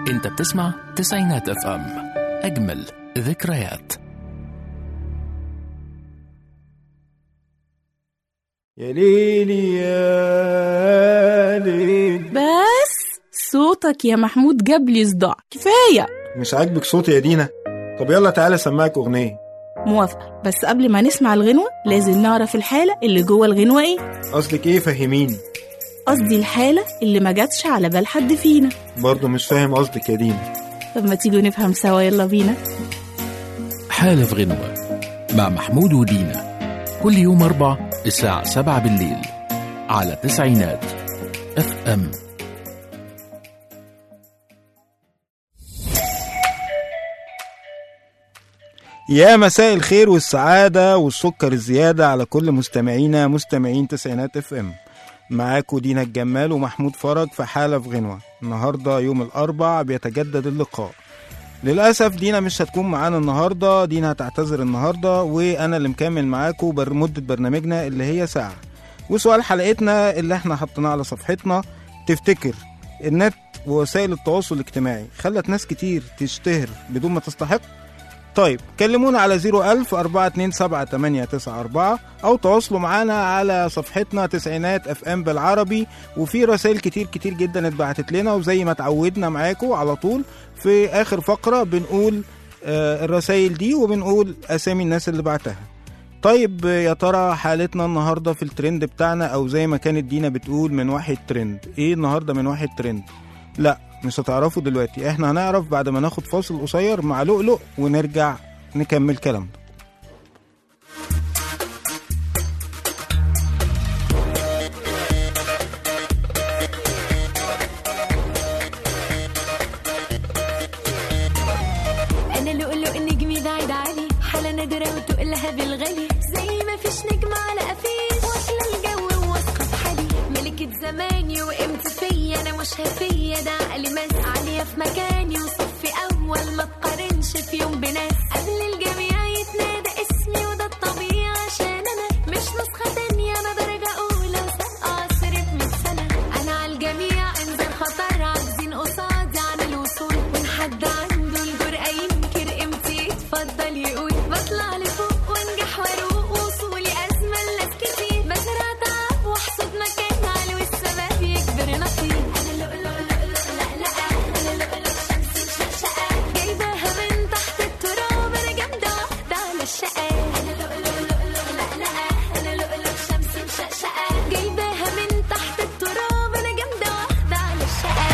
انت بتسمع تسعينات اف ام اجمل ذكريات يا ليلي يا ليل بس صوتك يا محمود جاب لي صداع كفايه مش عاجبك صوتي يا دينا طب يلا تعالى سمعك اغنيه موافقه بس قبل ما نسمع الغنوه لازم نعرف الحاله اللي جوه الغنوه ايه قصدك ايه فهميني قصدي الحاله اللي ما جاتش على بال حد فينا برضه مش فاهم قصدك يا دينا طب ما تيجوا نفهم سوا يلا بينا حالة في غنوة مع محمود ودينا كل يوم أربع الساعة سبعة بالليل على تسعينات اف ام يا مساء الخير والسعادة والسكر الزيادة على كل مستمعينا مستمعين تسعينات اف ام معاكم دينا الجمال ومحمود فرج في حالة في غنوة النهاردة يوم الأربع بيتجدد اللقاء للأسف دينا مش هتكون معانا النهاردة دينا هتعتذر النهاردة وأنا اللي مكمل معاكم بر مدة برنامجنا اللي هي ساعة وسؤال حلقتنا اللي احنا حطيناه على صفحتنا تفتكر النت ووسائل التواصل الاجتماعي خلت ناس كتير تشتهر بدون ما تستحق طيب كلمونا على 01000 427 او تواصلوا معانا على صفحتنا تسعينات اف ام بالعربي وفي رسائل كتير كتير جدا اتبعتت لنا وزي ما اتعودنا معاكم على طول في اخر فقره بنقول آه، الرسائل دي وبنقول اسامي الناس اللي بعتها طيب يا ترى حالتنا النهارده في الترند بتاعنا او زي ما كانت دينا بتقول من واحد ترند ايه النهارده من واحد ترند لا مش هتعرفوا دلوقتي احنا هنعرف بعد ما ناخد فاصل قصير مع لؤلؤ ونرجع نكمل كلامنا انا لؤلؤ نجمي بعيد علي حالة نادرة وتقلها بالغالي زي ما فيش نجم على قفيش واكلة الجو وواثقة في حالي ملكة زماني وقمت فيا انا مش هفيا ده عقلي مس عالية في مكاني وصفي اول ما تقارنش في يوم بناس قبل الجميع يتنادى اسمي وده الطبيعي عشان انا مش نسخة تانية انا درجة اولى وسابقة عصرت من سنة انا على الجميع انزل خطر عاجزين قصادي عن الوصول وان حد عنده الجرأة ينكر قيمتي يتفضل يقول بطلع لفوق وانجح واروق وصولي ازمة لناس كتير بزرع تعب واحصد مكان على والسبب يكبر نصيب انا لؤلؤ لؤلؤ لا لا انا لؤلؤ شمس مشقشقة جايباها من تحت التراب انا جامدة واحدة على الشقة انا لؤلؤ لؤلؤ لا لا انا لؤلؤ شمس مشقشقة جايباها من تحت التراب انا جامدة واحدة على الشقة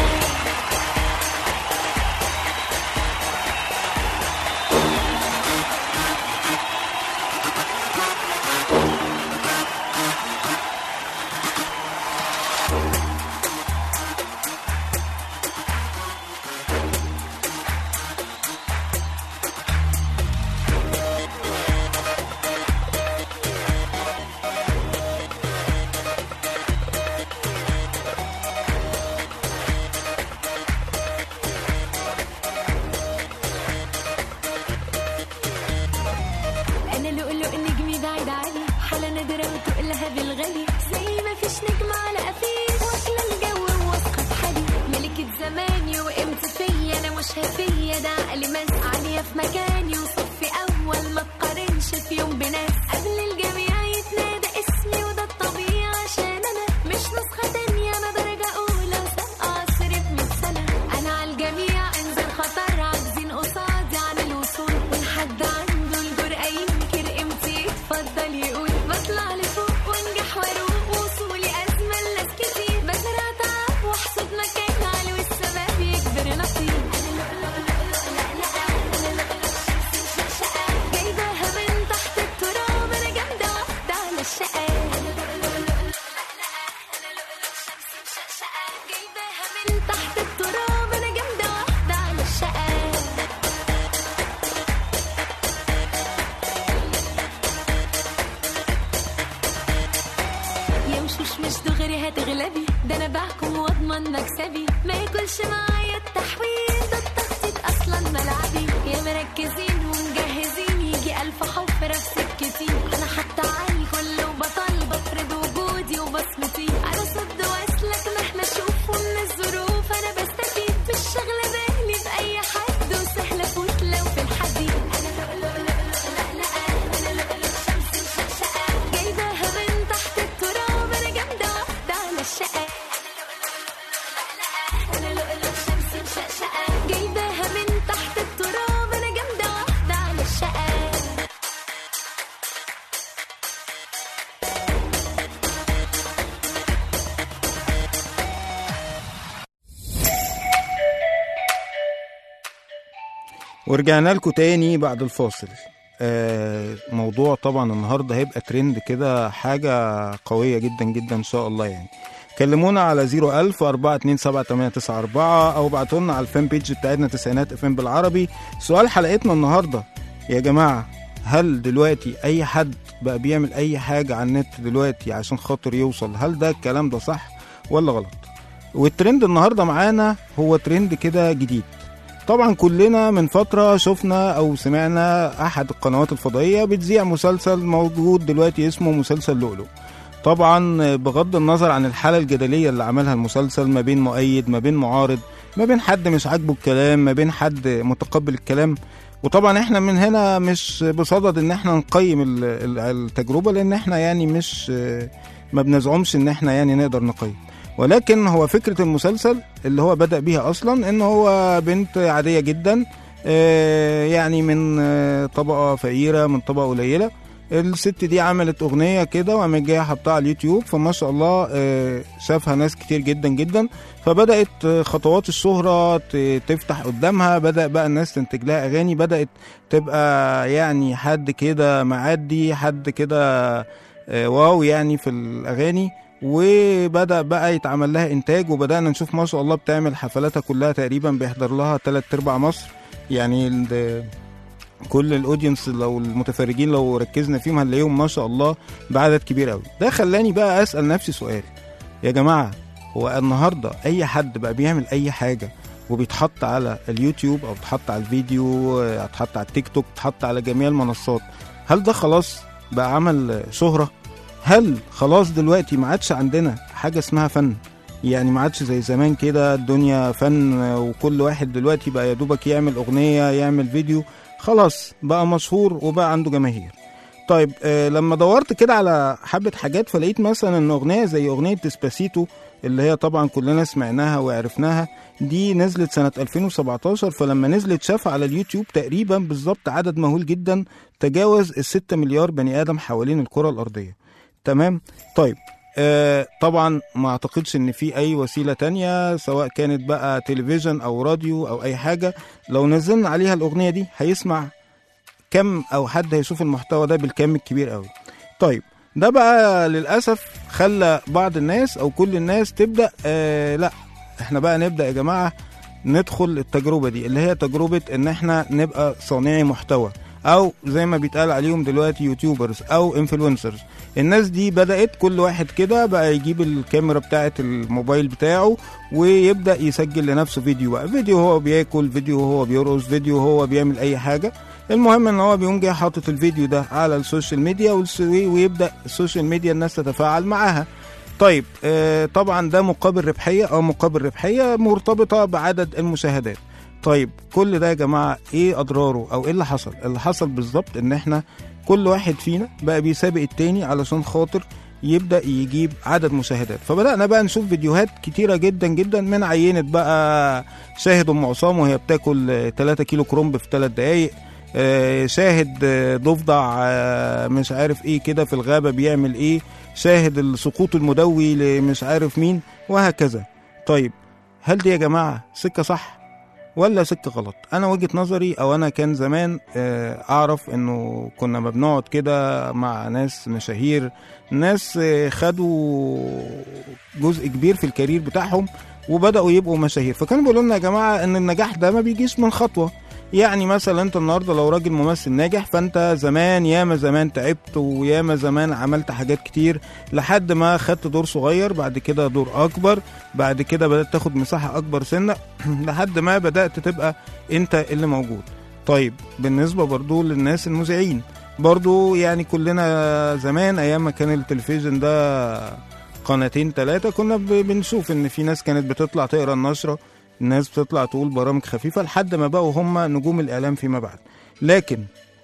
انا لؤلؤ نجمي بعيد علي حالة نادرة وتقلها بالغالي زي ما فيش نجم على قفيش واكلة الجو وواثقة في حالي ملكة زماني وقمت فيا انا مش هفيا ده عقلي مس عالية في مكاني وصفي اول ما تقارنش في يوم بناس قبل الجميع يتنادى اسمي وده الطبيعي عشان انا مش نسخة تانية انا درجة اولى وسابقة عصرت من سنة انا على الجميع انزل خطر عاجزين قصادي عن الوصول وان حد عنده الجرأة ينكر قيمتي يتفضل يقول بطلع لفوق وانجح واروق وصولي ازمة لناس كتير بزرع تعب واحصد مكان على والسبب يكبر نصيب انا لؤلؤ لؤلؤ لا لا انا لؤلؤ شمس مشقشقة جايباها من تحت التراب انا جامدة واحدة على الشقة انا لؤلؤ لؤلؤ لا لا انا لؤلؤ شمس مشقشقة جايباها من تحت التراب انا جامدة واحدة على الشقة يا وشوش مش دغري هتغلبي ده انا بحكم واضمن مكسبي ما ياكلش معايا التحويل ده التخطيط اصلا ملعبي يا مركزين ومجهزين يجي الف حفره في سكتي انا حتى عالي كله وبطل بفرض وجودي وبصمتي على صد واسلك مهما اشوف من الظروف انا بستفيد مش شغله بالي ورجعنا لكم تاني بعد الفاصل آه موضوع طبعا النهارده هيبقى ترند كده حاجة قوية جدا جدا ان شاء الله يعني كلمونا على 01000 427 او ابعتوا لنا على الفان بيج بتاعتنا تسعينات اف ام بالعربي سؤال حلقتنا النهارده يا جماعة هل دلوقتي اي حد بقى بيعمل اي حاجة على النت دلوقتي عشان خاطر يوصل هل ده الكلام ده صح ولا غلط والترند النهارده معانا هو ترند كده جديد طبعا كلنا من فترة شفنا أو سمعنا أحد القنوات الفضائية بتذيع مسلسل موجود دلوقتي اسمه مسلسل لؤلؤ طبعا بغض النظر عن الحالة الجدلية اللي عملها المسلسل ما بين مؤيد ما بين معارض ما بين حد مش عاجبه الكلام ما بين حد متقبل الكلام وطبعا احنا من هنا مش بصدد ان احنا نقيم ال- ال- التجربة لان احنا يعني مش ما بنزعمش ان احنا يعني نقدر نقيم ولكن هو فكرة المسلسل اللي هو بدأ بيها أصلا إن هو بنت عادية جدا آه، يعني من آه، طبقة فقيرة من طبقة قليلة الست دي عملت أغنية كده وقامت جاية حطها على اليوتيوب فما شاء الله آه، شافها ناس كتير جدا جدا فبدأت آه، خطوات الشهرة ت- تفتح قدامها بدأ بقى الناس تنتج لها أغاني بدأت تبقى يعني حد كده معدي حد كده آه، واو يعني في الأغاني وبدا بقى يتعمل لها انتاج وبدانا نشوف ما شاء الله بتعمل حفلاتها كلها تقريبا بيحضر لها تلات ارباع مصر يعني ال- كل الاودينس لو المتفرجين لو ركزنا فيهم هنلاقيهم ما شاء الله بعدد كبير قوي ده خلاني بقى اسال نفسي سؤال يا جماعه هو النهارده اي حد بقى بيعمل اي حاجه وبيتحط على اليوتيوب او بيتحط على الفيديو آه، اتحط على التيك توك اتحط على جميع المنصات هل ده خلاص بقى عمل شهره هل خلاص دلوقتي ما عادش عندنا حاجة اسمها فن يعني ما عادش زي زمان كده الدنيا فن وكل واحد دلوقتي بقى يا دوبك يعمل أغنية يعمل فيديو خلاص بقى مشهور وبقى عنده جماهير طيب آه لما دورت كده على حبة حاجات فلقيت مثلا ان أغنية زي أغنية ديسباسيتو اللي هي طبعا كلنا سمعناها وعرفناها دي نزلت سنة 2017 فلما نزلت شاف على اليوتيوب تقريبا بالظبط عدد مهول جدا تجاوز الستة مليار بني آدم حوالين الكرة الأرضية تمام طيب آه طبعا ما اعتقدش ان في اي وسيله تانية سواء كانت بقى تلفزيون او راديو او اي حاجه لو نزلنا عليها الاغنيه دي هيسمع كم او حد هيشوف المحتوى ده بالكم الكبير قوي طيب ده بقى للاسف خلى بعض الناس او كل الناس تبدا آه لا احنا بقى نبدا يا جماعه ندخل التجربه دي اللي هي تجربه ان احنا نبقى صانعي محتوى او زي ما بيتقال عليهم دلوقتي يوتيوبرز او انفلونسرز الناس دي بدات كل واحد كده بقى يجيب الكاميرا بتاعه الموبايل بتاعه ويبدا يسجل لنفسه فيديو بقى فيديو هو بياكل فيديو هو بيرقص فيديو هو بيعمل اي حاجه المهم ان هو بيقوم جاي حاطط الفيديو ده على السوشيال ميديا والس- ويبدا السوشيال ميديا الناس تتفاعل معاها طيب آه طبعا ده مقابل ربحيه او مقابل ربحيه مرتبطه بعدد المشاهدات طيب كل ده يا جماعه ايه اضراره او ايه اللي حصل اللي حصل بالظبط ان احنا كل واحد فينا بقى بيسابق التاني علشان خاطر يبدا يجيب عدد مشاهدات فبدانا بقى نشوف فيديوهات كتيره جدا جدا من عينه بقى شاهد ام عصام وهي بتاكل آه، 3 كيلو كرنب في 3 دقايق آه، شاهد آه، ضفدع آه، مش عارف ايه كده في الغابه بيعمل ايه شاهد السقوط المدوي لمش عارف مين وهكذا طيب هل دي يا جماعه سكه صح ولا سكه غلط انا وجهه نظري او انا كان زمان آه، اعرف انه كنا ما بنقعد كده مع ناس مشاهير ناس آه، خدوا جزء كبير في الكارير بتاعهم وبداوا يبقوا مشاهير فكانوا بيقولوا لنا يا جماعه ان النجاح ده ما بيجيش من خطوه يعني مثلا انت النهارده لو راجل ممثل ناجح فانت زمان ياما زمان تعبت وياما زمان عملت حاجات كتير لحد ما خدت دور صغير بعد كده دور اكبر بعد كده بدات تاخد مساحه اكبر سنه لحد ما بدات تبقى انت اللي موجود طيب بالنسبه برضو للناس المذيعين برضو يعني كلنا زمان ايام ما كان التلفزيون ده قناتين ثلاثة كنا ب- بنشوف ان في ناس كانت بتطلع تقرا النشرة الناس بتطلع تقول برامج خفيفة لحد ما بقوا هم نجوم الاعلام فيما بعد لكن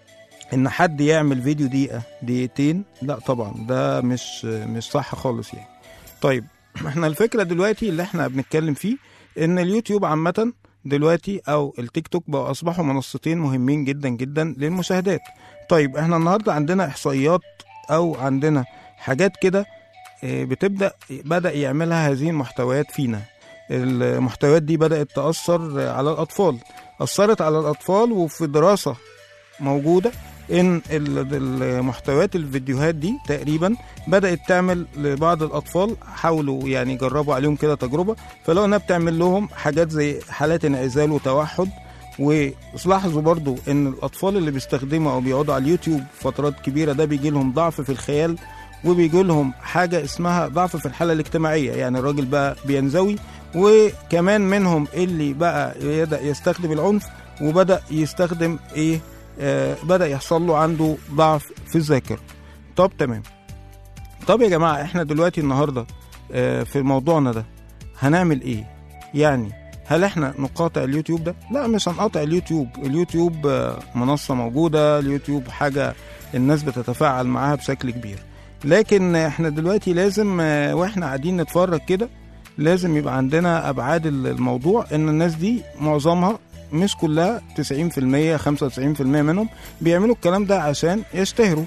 ان حد يعمل فيديو دقيقة دقيقتين لا طبعا ده مش مش صح خالص يعني طيب احنا الفكرة دلوقتي اللي احنا بنتكلم فيه ان اليوتيوب عامة دلوقتي او التيك توك بقوا اصبحوا منصتين مهمين جدا جدا للمشاهدات طيب احنا النهارده عندنا احصائيات او عندنا حاجات كده اه، بتبدا بدا يعملها هذه المحتويات فينا المحتويات دي بدات تاثر على الاطفال أثرت على الأطفال وفي دراسة موجودة إن ال- المحتويات الفيديوهات دي تقريبا بدأت تعمل لبعض الأطفال حاولوا يعني جربوا عليهم كده تجربة فلو إنها بتعمل لهم حاجات زي حالات انعزال وتوحد ولاحظوا برضو ان الاطفال اللي بيستخدموا او بيقعدوا على اليوتيوب فترات كبيره ده بيجي لهم ضعف في الخيال وبيجي لهم حاجه اسمها ضعف في الحاله الاجتماعيه يعني الراجل بقى بينزوي وكمان منهم اللي بقى يبدا يستخدم العنف وبدا يستخدم ايه آه بدا يحصل له عنده ضعف في الذاكره طب تمام طب يا جماعه احنا دلوقتي النهارده آه في موضوعنا ده هنعمل ايه يعني هل احنا نقاطع اليوتيوب ده؟ لا مش هنقاطع اليوتيوب، اليوتيوب آه، منصة موجودة، اليوتيوب حاجة الناس بتتفاعل معاها بشكل كبير. لكن احنا دلوقتي لازم آه، واحنا قاعدين نتفرج كده لازم يبقى عندنا ابعاد الموضوع ان الناس دي معظمها مش كلها 90% 95% منهم بيعملوا الكلام ده عشان يشتهروا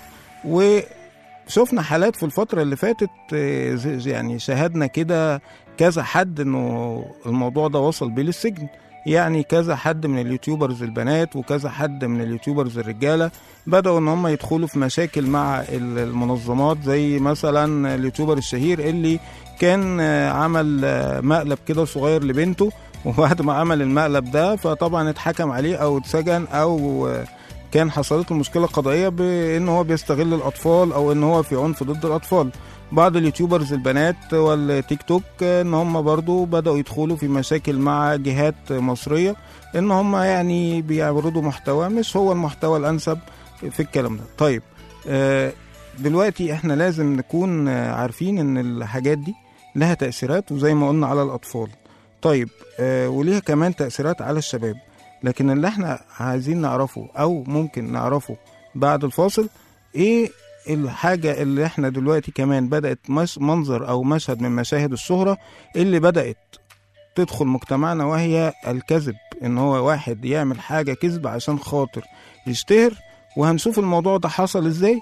وشفنا حالات في الفترة اللي فاتت آه، ز- يعني شاهدنا كده كذا حد انه الموضوع ده وصل بيه للسجن يعني كذا حد من اليوتيوبرز البنات وكذا حد من اليوتيوبرز الرجاله بدأوا ان هم يدخلوا في مشاكل مع ال- المنظمات زي مثلا اليوتيوبر الشهير اللي كان آه، عمل آه، مقلب كده صغير لبنته وبعد ما عمل المقلب ده فطبعا اتحكم عليه او اتسجن او آه، كان حصلت له مشكله قضائيه بان هو بيستغل الاطفال او ان هو في عنف ضد الاطفال بعض اليوتيوبرز البنات والتيك توك ان هم برضو بدأوا يدخلوا في مشاكل مع جهات مصرية ان هم يعني بيعرضوا محتوى مش هو المحتوى الانسب في الكلام ده طيب آه، دلوقتي احنا لازم نكون آه، عارفين ان الحاجات دي لها تأثيرات وزي ما قلنا على الأطفال طيب آه، وليها كمان تأثيرات على الشباب لكن اللي احنا عايزين نعرفه او ممكن نعرفه بعد الفاصل ايه الحاجة اللي احنا دلوقتي كمان بدأت مش منظر او مشهد من مشاهد الشهرة اللي بدأت تدخل مجتمعنا وهي الكذب ان هو واحد يعمل حاجة كذب عشان خاطر يشتهر وهنشوف الموضوع ده حصل ازاي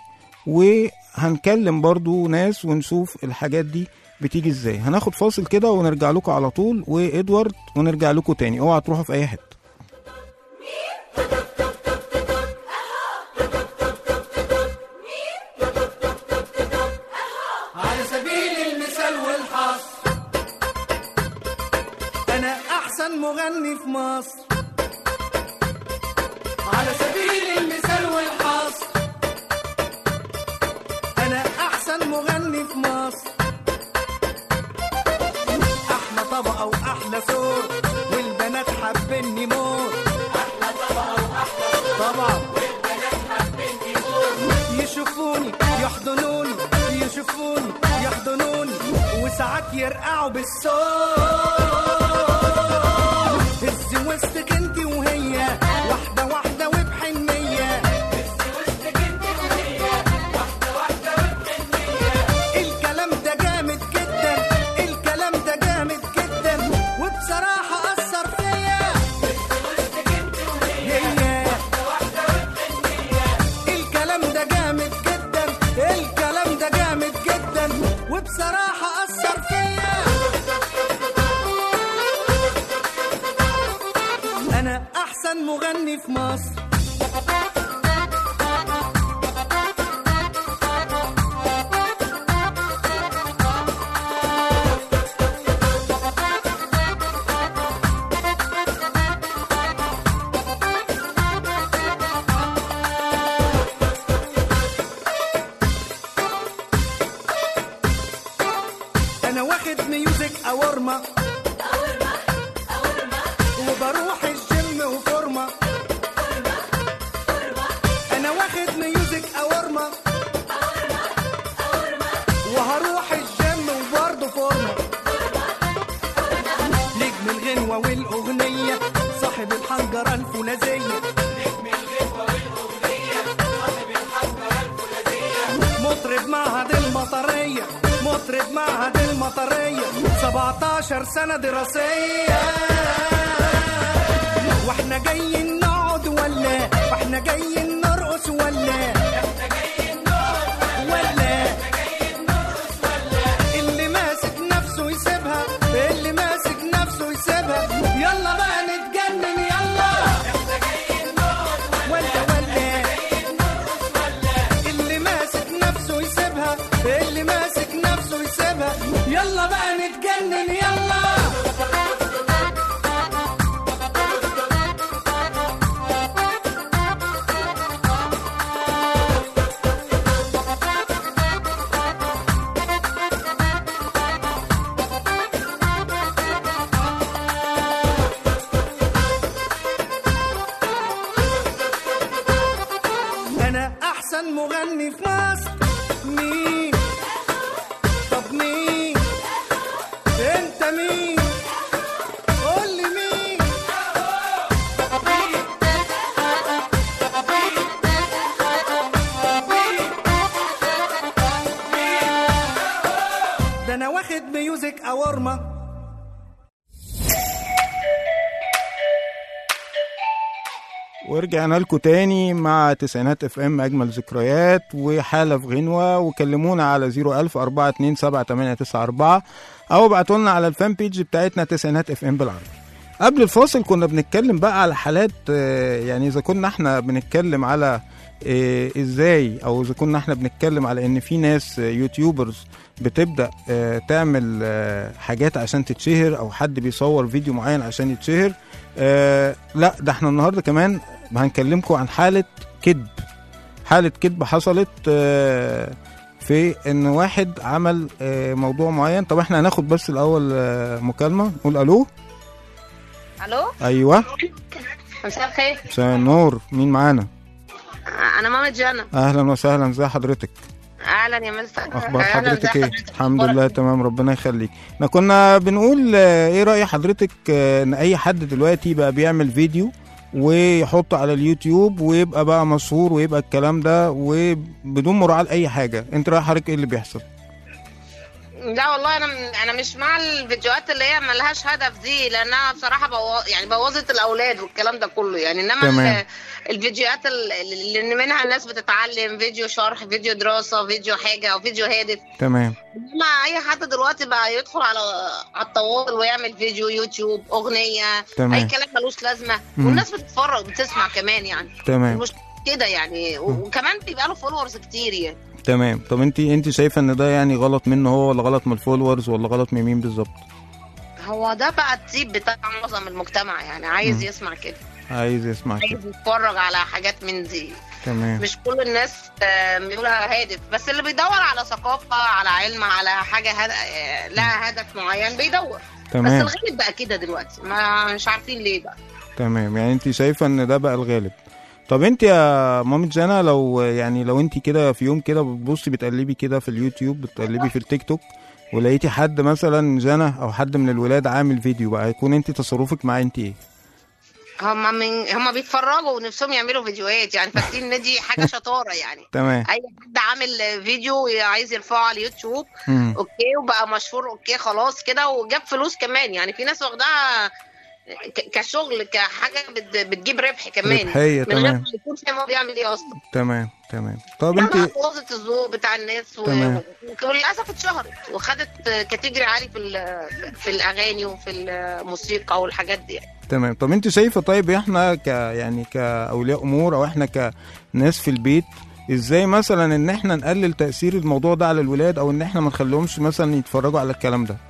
وهنكلم برضو ناس ونشوف الحاجات دي بتيجي ازاي هناخد فاصل كده ونرجع لكم على طول وادوارد ونرجع لكم تاني اوعى تروحوا في اي حته على سبيل المثال والحصر انا احسن مغني في مصر على سبيل المثال والحصر انا احسن مغني في مصر احلى طبقه واحلى صوت والبنات حابيني موت احلى طبقه واحلى صوت طبعا يشوفوني يحضنوني يشوفوني يحضنوني وساعات يرقعوا بالصوت هز وسطك انت وهي واحدة واحدة وبحنية الكلام ده جامد جدا الكلام ده جامد جدا وبصراحة أثر فيا هي الكلام ده جامد جدا الكلام ده جامد جدا وبصراحة أثر فيا أنا أحسن مغني في مصر أنا واخد ميوزك أورما وبروح الجيم وفورمة أنا واخد ميوزك أورما وهروح الجيم وبرضه فورمة نجم الغنوة والأغنية صاحب الحنجرة الفولاذية مطرب معهد المطرية مطرب معهد المطرية 17 سنة دراسية واحنا جايين نقعد ولا واحنا جايين نرقص ولا ولا اللي ماسك نفسه يسيبها اللي ماسك نفسه يسيبها يلا بقى نتجنن يلا اتجنن يلا انا احسن مغني في مصر مين طب مين انت مين قول لي مين ده انا واخد ميوزك اورما ورجعنا لكم تاني مع تسعينات اف ام اجمل ذكريات وحاله في غنوه وكلمونا على 01000 427 او ابعتوا لنا على الفان بيج بتاعتنا تسعينات اف ام بالعربي قبل الفاصل كنا بنتكلم بقى على حالات آه، يعني اذا كنا احنا بنتكلم على آه، ازاي او اذا كنا احنا بنتكلم على ان في ناس آه، يوتيوبرز بتبدا آه، تعمل آه، حاجات عشان تتشهر او حد بيصور فيديو معين عشان يتشهر آه، لا ده احنا النهارده كمان هنكلمكم عن حاله كذب حاله كذب حصلت آه، في ان واحد عمل آه، موضوع معين طب احنا هناخد بس الاول آه، مكالمه نقول الو الو ايوه مساء الخير مساء النور مين معانا انا ماما جانا اهلا وسهلا ازي حضرتك اهلا يا مستر اخبار أهلاً، حضرتك إزي ايه الحمد لله تمام ربنا يخليك احنا كنا بنقول آه، ايه راي حضرتك آه، ان اي حد دلوقتي بقى بيعمل فيديو ويحطه على اليوتيوب ويبقى بقى مشهور ويبقى الكلام ده وبدون مراعاه لاي حاجه انت راي حضرتك ايه اللي بيحصل لا والله انا انا مش مع الفيديوهات اللي هي ملهاش هدف دي لانها بصراحه بو... يعني بوظت الاولاد والكلام ده كله يعني انما تمام. ال- الفيديوهات ال- اللي منها الناس بتتعلم فيديو شرح فيديو دراسه فيديو حاجه او فيديو هادف تمام انما اي حد دلوقتي بقى يدخل على على الطوال ويعمل فيديو يوتيوب اغنيه تمام. اي كلام ملوش لازمه مم. والناس بتتفرج بتسمع كمان يعني تمام مش كده يعني و- وكمان بيبقى له فولورز كتير يعني تمام طب انت انت شايفه ان ده يعني غلط منه هو ولا غلط من الفولورز ولا غلط من مين بالظبط هو ده بقى التيب بتاع معظم المجتمع يعني عايز مم. يسمع كده عايز يسمع كده عايز يتفرج على حاجات من دي تمام مش كل الناس آه، بيقولها هادف بس اللي بيدور على ثقافة على علم على حاجة هد... آه، لها هدف معين بيدور بس تمام الغالب بقى كده دلوقتي ما مش عارفين ليه بقى تمام يعني انت شايفه ان ده بقى الغالب طب انت يا مامة جانا لو يعني لو انت كده في يوم كده بتبصي بتقلبي كده في اليوتيوب بتقلبي في التيك توك ولقيتي حد مثلا جانا او حد من الولاد عامل فيديو بقى هيكون انت تصرفك معاه انت ايه هما من هما بيتفرجوا ونفسهم يعملوا فيديوهات يعني فاكرين ان دي حاجة شطارة يعني تمام اي حد عامل فيديو عايز يرفعه على اليوتيوب مم. اوكي وبقى مشهور اوكي خلاص كده وجاب فلوس كمان يعني في ناس واخداها ك- كشغل كحاجه بت- بتجيب ربح كمان ربحية، من غير تمام. ما يكون فاهم هو بيعمل ايه اصلا تمام تمام طب انت انت بوظت الذوق بتاع الناس و... تمام. وللاسف اتشهرت وخدت كاتيجوري عالي في ال- في الاغاني وفي الموسيقى والحاجات دي تمام طب انت شايفه طيب احنا ك يعني كاولياء امور او احنا كناس في البيت ازاي مثلا ان احنا نقلل تاثير الموضوع ده على الولاد او ان احنا ما نخليهمش مثلا يتفرجوا على الكلام ده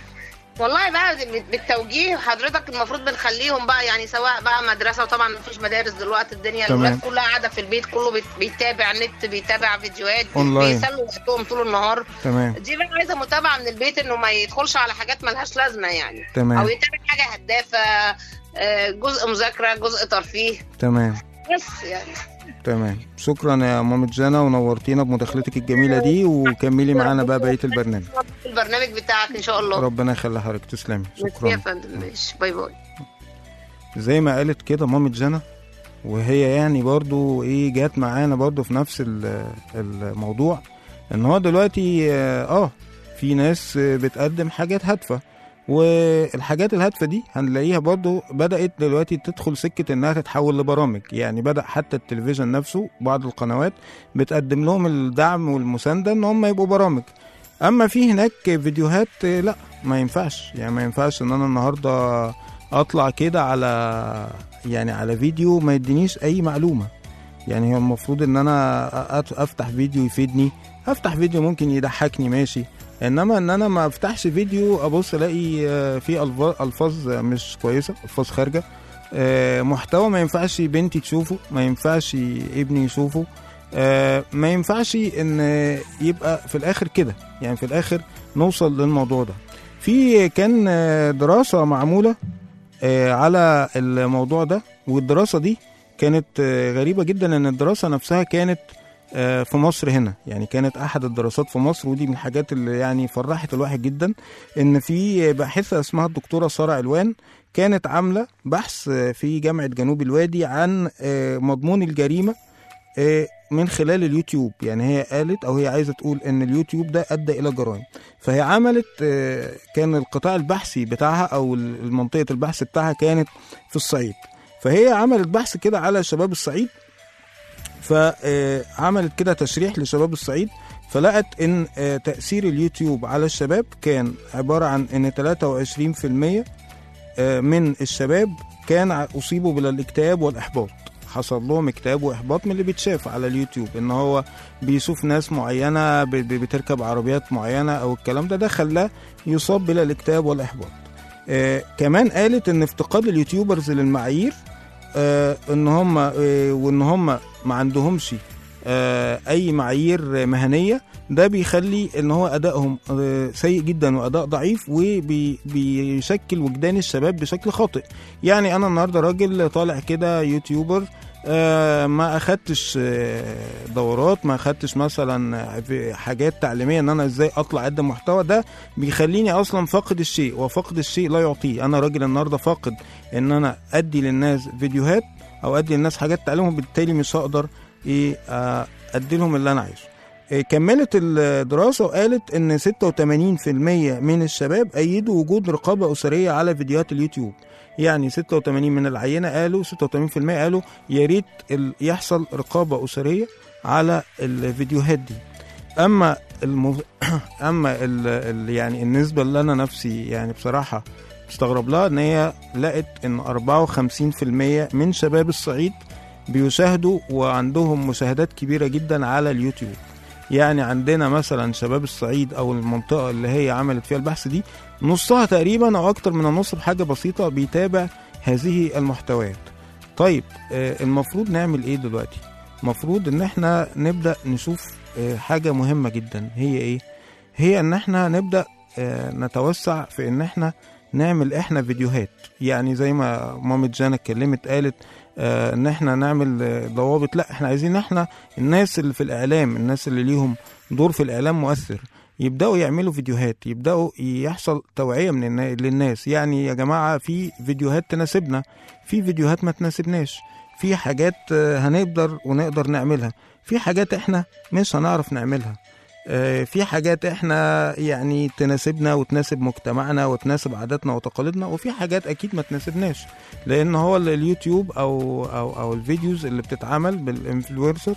والله بقى بال- بالتوجيه حضرتك المفروض بنخليهم بقى يعني سواء بقى مدرسه وطبعا مفيش مدارس دلوقتي الدنيا تمام. الولاد كلها قاعده في البيت كله بيت- بيتابع نت بيتابع فيديوهات أونلاين. بيسلوا وقتهم طول النهار تمام دي بقى عايزه متابعه من البيت انه ما يدخلش على حاجات ملهاش لازمه يعني تمام. او يتابع حاجه هدافه آه، جزء مذاكره جزء ترفيه تمام بس يعني تمام شكرا يا مامة جانا ونورتينا بمداخلتك الجميله دي وكملي معانا بقى بقيه البرنامج البرنامج بتاعك ان شاء الله ربنا يخلي حضرتك تسلمي ميرسي يا شكرا فندم ماشي باي باي زي ما قالت كده مامة جانا وهي يعني برضو ايه جات معانا برضو في نفس ال- الموضوع ان هو دلوقتي اه آه، في ناس آه، بتقدم حاجات هادفة والحاجات الهادفة دي هنلاقيها برضو بدأت دلوقتي تدخل سكة انها تتحول لبرامج يعني بدأ حتى التلفزيون نفسه بعض القنوات بتقدم لهم الدعم والمساندة ان هم يبقوا برامج اما في هناك فيديوهات آه، لا ما ينفعش يعني ما ينفعش ان انا النهارده اطلع كده على يعني على فيديو ما يدينيش اي معلومه يعني هو المفروض ان انا أ- افتح فيديو يفيدني افتح فيديو ممكن يضحكني ماشي انما ان انا ما افتحش فيديو ابص الاقي آه، فيه ألفا- الفاظ مش كويسه الفاظ خارجه آه، محتوى ما ينفعش بنتي تشوفه ما ينفعش ابني يشوفه آه، ما ينفعش ان يبقى في الاخر كده يعني في الاخر نوصل للموضوع ده في كان آه، دراسه معموله آه، على الموضوع ده والدراسه دي كانت آه، غريبه جدا ان الدراسه نفسها كانت آه، في مصر هنا يعني كانت احد الدراسات في مصر ودي من الحاجات اللي يعني فرحت الواحد جدا ان في باحثه اسمها الدكتوره ساره علوان كانت عامله بحث آه، في جامعه جنوب الوادي عن آه، مضمون الجريمه آه، من خلال اليوتيوب يعني هي قالت او هي عايزه تقول ان اليوتيوب ده ادى الى جرائم فهي عملت آه، كان القطاع البحثي بتاعها او المنطقه البحث بتاعها كانت في الصعيد فهي عملت بحث كده على شباب الصعيد فعملت كده تشريح لشباب الصعيد فلقت ان آه، تاثير اليوتيوب على الشباب كان عباره عن ان 23% آه، من الشباب كان ع- اصيبوا بالاكتئاب والاحباط حصل لهم اكتئاب واحباط من اللي بيتشاف على اليوتيوب ان هو بيشوف ناس معينه ب- ب- بتركب عربيات معينه او الكلام ده ده خلاه يصاب بالاكتئاب والاحباط آه كمان قالت ان افتقاد اليوتيوبرز للمعايير آه ان هم آه وان هم ما عندهمش آه اي معايير مهنيه ده بيخلي ان هو ادائهم آه سيء جدا واداء ضعيف وبيشكل وجدان الشباب بشكل خاطئ يعني انا النهارده راجل طالع كده يوتيوبر آه ما اخدتش آه دورات ما اخدتش مثلا في حاجات تعليميه ان انا ازاي اطلع اقدم محتوى ده بيخليني اصلا فاقد الشيء وفقد الشيء لا يعطيه انا راجل النهارده فاقد ان انا ادي للناس فيديوهات او ادي للناس حاجات تعلمهم بالتالي مش هقدر ايه آه، ادي لهم اللي انا عايزه إيه، كملت الدراسة وقالت إن 86% من الشباب أيدوا وجود رقابة أسرية على فيديوهات اليوتيوب يعني 86 من العينة قالوا 86% قالوا يا ريت ال- يحصل رقابة أسرية على الفيديوهات دي أما المف... أما ال... ال... يعني النسبة اللي أنا نفسي يعني بصراحة استغرب لها إن هي لقت إن 54% من شباب الصعيد بيشاهدوا وعندهم مشاهدات كبيرة جدا على اليوتيوب يعني عندنا مثلا شباب الصعيد او المنطقه اللي هي عملت فيها البحث دي نصها تقريبا او اكتر من النص بحاجه بسيطه بيتابع هذه المحتويات طيب آه، المفروض نعمل ايه دلوقتي المفروض ان احنا نبدا نشوف آه، حاجه مهمه جدا هي ايه هي ان احنا نبدا آه، نتوسع في ان احنا نعمل احنا فيديوهات يعني زي ما مامة جانا اتكلمت قالت آه، ان احنا نعمل آه، ضوابط لا احنا عايزين احنا الناس اللي في الاعلام الناس اللي ليهم دور في الاعلام مؤثر يبداوا يعملوا فيديوهات يبداوا يحصل توعيه من النا... للناس يعني يا جماعه في فيديوهات تناسبنا في فيديوهات ما تناسبناش في حاجات آه، هنقدر ونقدر نعملها في حاجات احنا مش هنعرف نعملها آه، في حاجات احنا يعني تناسبنا وتناسب مجتمعنا وتناسب عاداتنا وتقاليدنا وفي حاجات اكيد ما تناسبناش لان هو ال- اليوتيوب او او او الفيديوز اللي بتتعمل بالانفلونسرز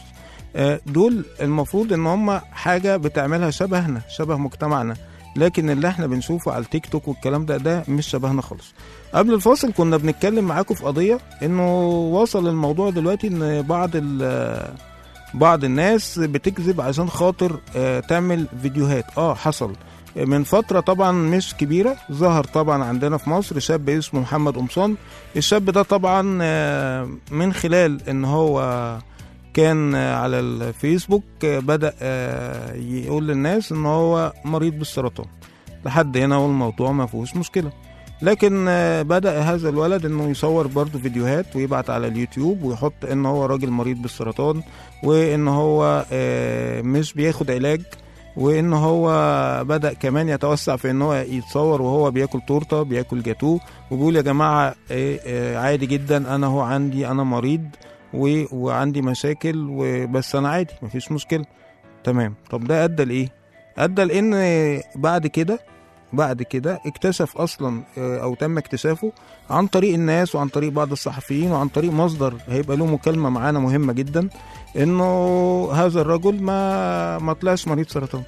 دول المفروض ان هم حاجه بتعملها شبهنا شبه مجتمعنا لكن اللي احنا بنشوفه على التيك توك والكلام ده ده مش شبهنا خالص قبل الفاصل كنا بنتكلم معاكم في قضيه انه وصل الموضوع دلوقتي ان بعض ال- بعض الناس بتكذب عشان خاطر آه، تعمل فيديوهات اه حصل من فترة طبعا مش كبيرة ظهر طبعا عندنا في مصر شاب اسمه محمد قمصان الشاب ده طبعا آه، من خلال ان هو كان آه، على الفيسبوك آه، بدأ آه، يقول للناس ان هو مريض بالسرطان لحد هنا والموضوع ما فيهوش مشكلة لكن آه، بدأ هذا الولد انه يصور برضه فيديوهات ويبعت على اليوتيوب ويحط ان هو راجل مريض بالسرطان وان هو آه، مش بياخد علاج وان هو بدا كمان يتوسع في ان هو يتصور وهو بياكل تورته بياكل جاتوه وبيقول يا جماعه إيه إيه عادي جدا انا هو عندي انا مريض و- وعندي مشاكل وبس انا عادي مفيش مشكله تمام طب ده ادى لايه ادى لان بعد كده بعد كده اكتشف اصلا آه، او تم اكتشافه عن طريق الناس وعن طريق بعض الصحفيين وعن طريق مصدر هيبقى له مكالمه معانا مهمه جدا انه هذا الرجل ما ما طلعش مريض سرطان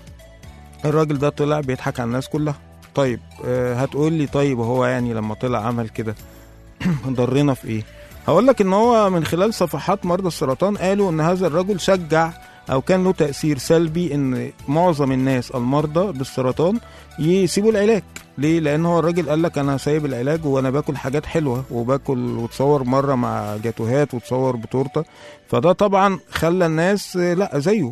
الراجل ده طلع بيضحك على الناس كلها طيب آه، هتقول لي طيب هو يعني لما طلع عمل كده ضرنا في ايه هقول لك ان هو من خلال صفحات مرضى السرطان قالوا ان هذا الرجل شجع او كان له تاثير سلبي ان معظم الناس المرضى بالسرطان يسيبوا العلاج ليه لان هو الراجل قال لك انا سايب العلاج وانا باكل حاجات حلوه وباكل وتصور مره مع جاتوهات وتصور بتورته فده طبعا خلى الناس آه، لا زيه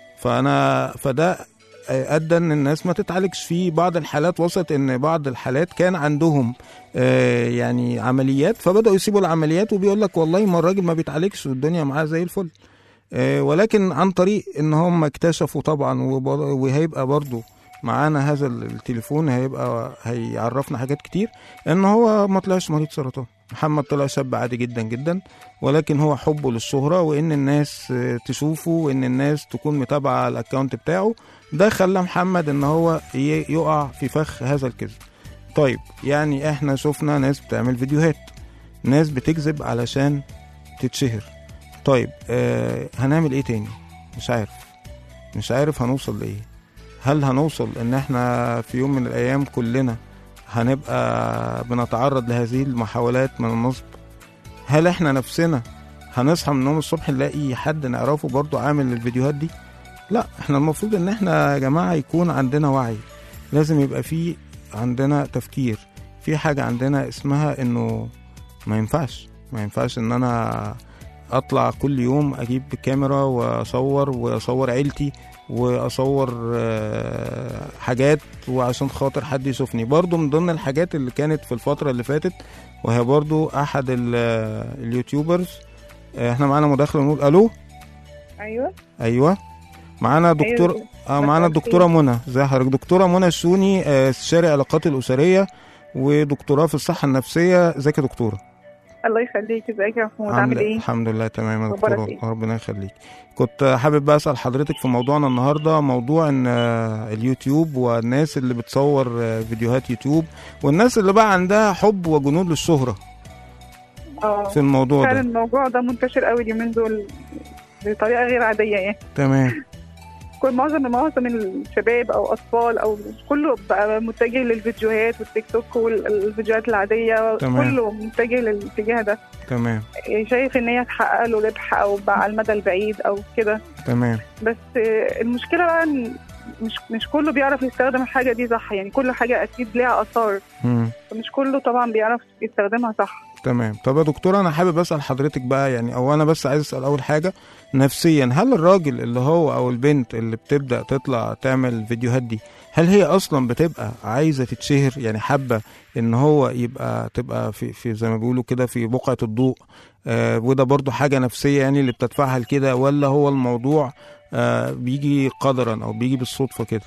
فانا فده ادى ان الناس ما تتعالجش في بعض الحالات وصلت ان بعض الحالات كان عندهم آه، يعني عمليات فبداوا يسيبوا العمليات وبيقول لك والله ما الراجل ما بيتعالجش والدنيا معاه زي الفل آه، ولكن عن طريق ان هم اكتشفوا طبعا وب- وهيبقى برضو معانا هذا التليفون هيبقى هيعرفنا حاجات كتير ان هو ما طلعش مريض سرطان محمد طلع شاب عادي جدا جدا ولكن هو حبه للشهرة وان الناس آه، تشوفه وان الناس تكون متابعة الاكونت بتاعه ده خلى محمد ان هو ي- يقع في فخ هذا الكذب طيب يعني احنا شفنا ناس بتعمل فيديوهات ناس بتكذب علشان تتشهر طيب آه هنعمل ايه تاني مش عارف مش عارف هنوصل لايه هل هنوصل ان احنا في يوم من الايام كلنا هنبقى بنتعرض لهذه المحاولات من النصب هل احنا نفسنا هنصحى من النوم الصبح نلاقي حد نعرفه برضو عامل الفيديوهات دي لا احنا المفروض ان احنا يا جماعة يكون عندنا وعي لازم يبقى في عندنا تفكير في حاجة عندنا اسمها انه ما ينفعش ما ينفعش ان انا اطلع كل يوم اجيب كاميرا واصور واصور عيلتي واصور آه، حاجات وعشان خاطر حد يشوفني برضو من ضمن الحاجات اللي كانت في الفترة اللي فاتت وهي برضو احد ال- اليوتيوبرز آه، احنا معانا مداخلة نقول الو ايوه ايوه معانا دكتور أيوة. اه معانا مساء الدكتوره منى ازي حضرتك دكتوره منى الشوني آه، استشاري العلاقات الاسريه ودكتوراه في الصحه النفسيه ازيك يا دكتوره الله يخليك ازيك يا محمود عامل ايه؟ الحمد لله تمام يا أخبارك دكتوره إيه؟ ربنا يخليك كنت حابب بقى اسال حضرتك في موضوعنا النهارده موضوع ان آه، اليوتيوب والناس اللي بتصور آه، فيديوهات يوتيوب والناس اللي بقى عندها حب وجنون للشهره اه في الموضوع فعلا ده الموضوع ده منتشر قوي اليومين دول بطريقه غير عاديه يعني تمام كل معظم معظم الشباب او اطفال او كله بقى متجه للفيديوهات والتيك توك والفيديوهات العاديه تمام. كله متجه للاتجاه ده تمام شايف ان هي تحقق له ربح او بقى على المدى البعيد او كده تمام بس المشكله بقى ان مش مش كله بيعرف يستخدم الحاجه دي صح يعني كل حاجه اكيد ليها اثار مم. فمش كله طبعا بيعرف يستخدمها صح تمام طب يا دكتورة أنا حابب أسأل حضرتك بقى يعني أو أنا بس عايز أسأل أول حاجة نفسيا هل الراجل اللي هو أو البنت اللي بتبدأ تطلع تعمل الفيديوهات دي هل هي أصلا بتبقى عايزة تتشهر يعني حابة إن هو يبقى تبقى في, في زي ما بيقولوا كده في بقعة الضوء آه وده برضو حاجة نفسية يعني اللي بتدفعها لكده ولا هو الموضوع آه بيجي قدرا أو بيجي بالصدفة كده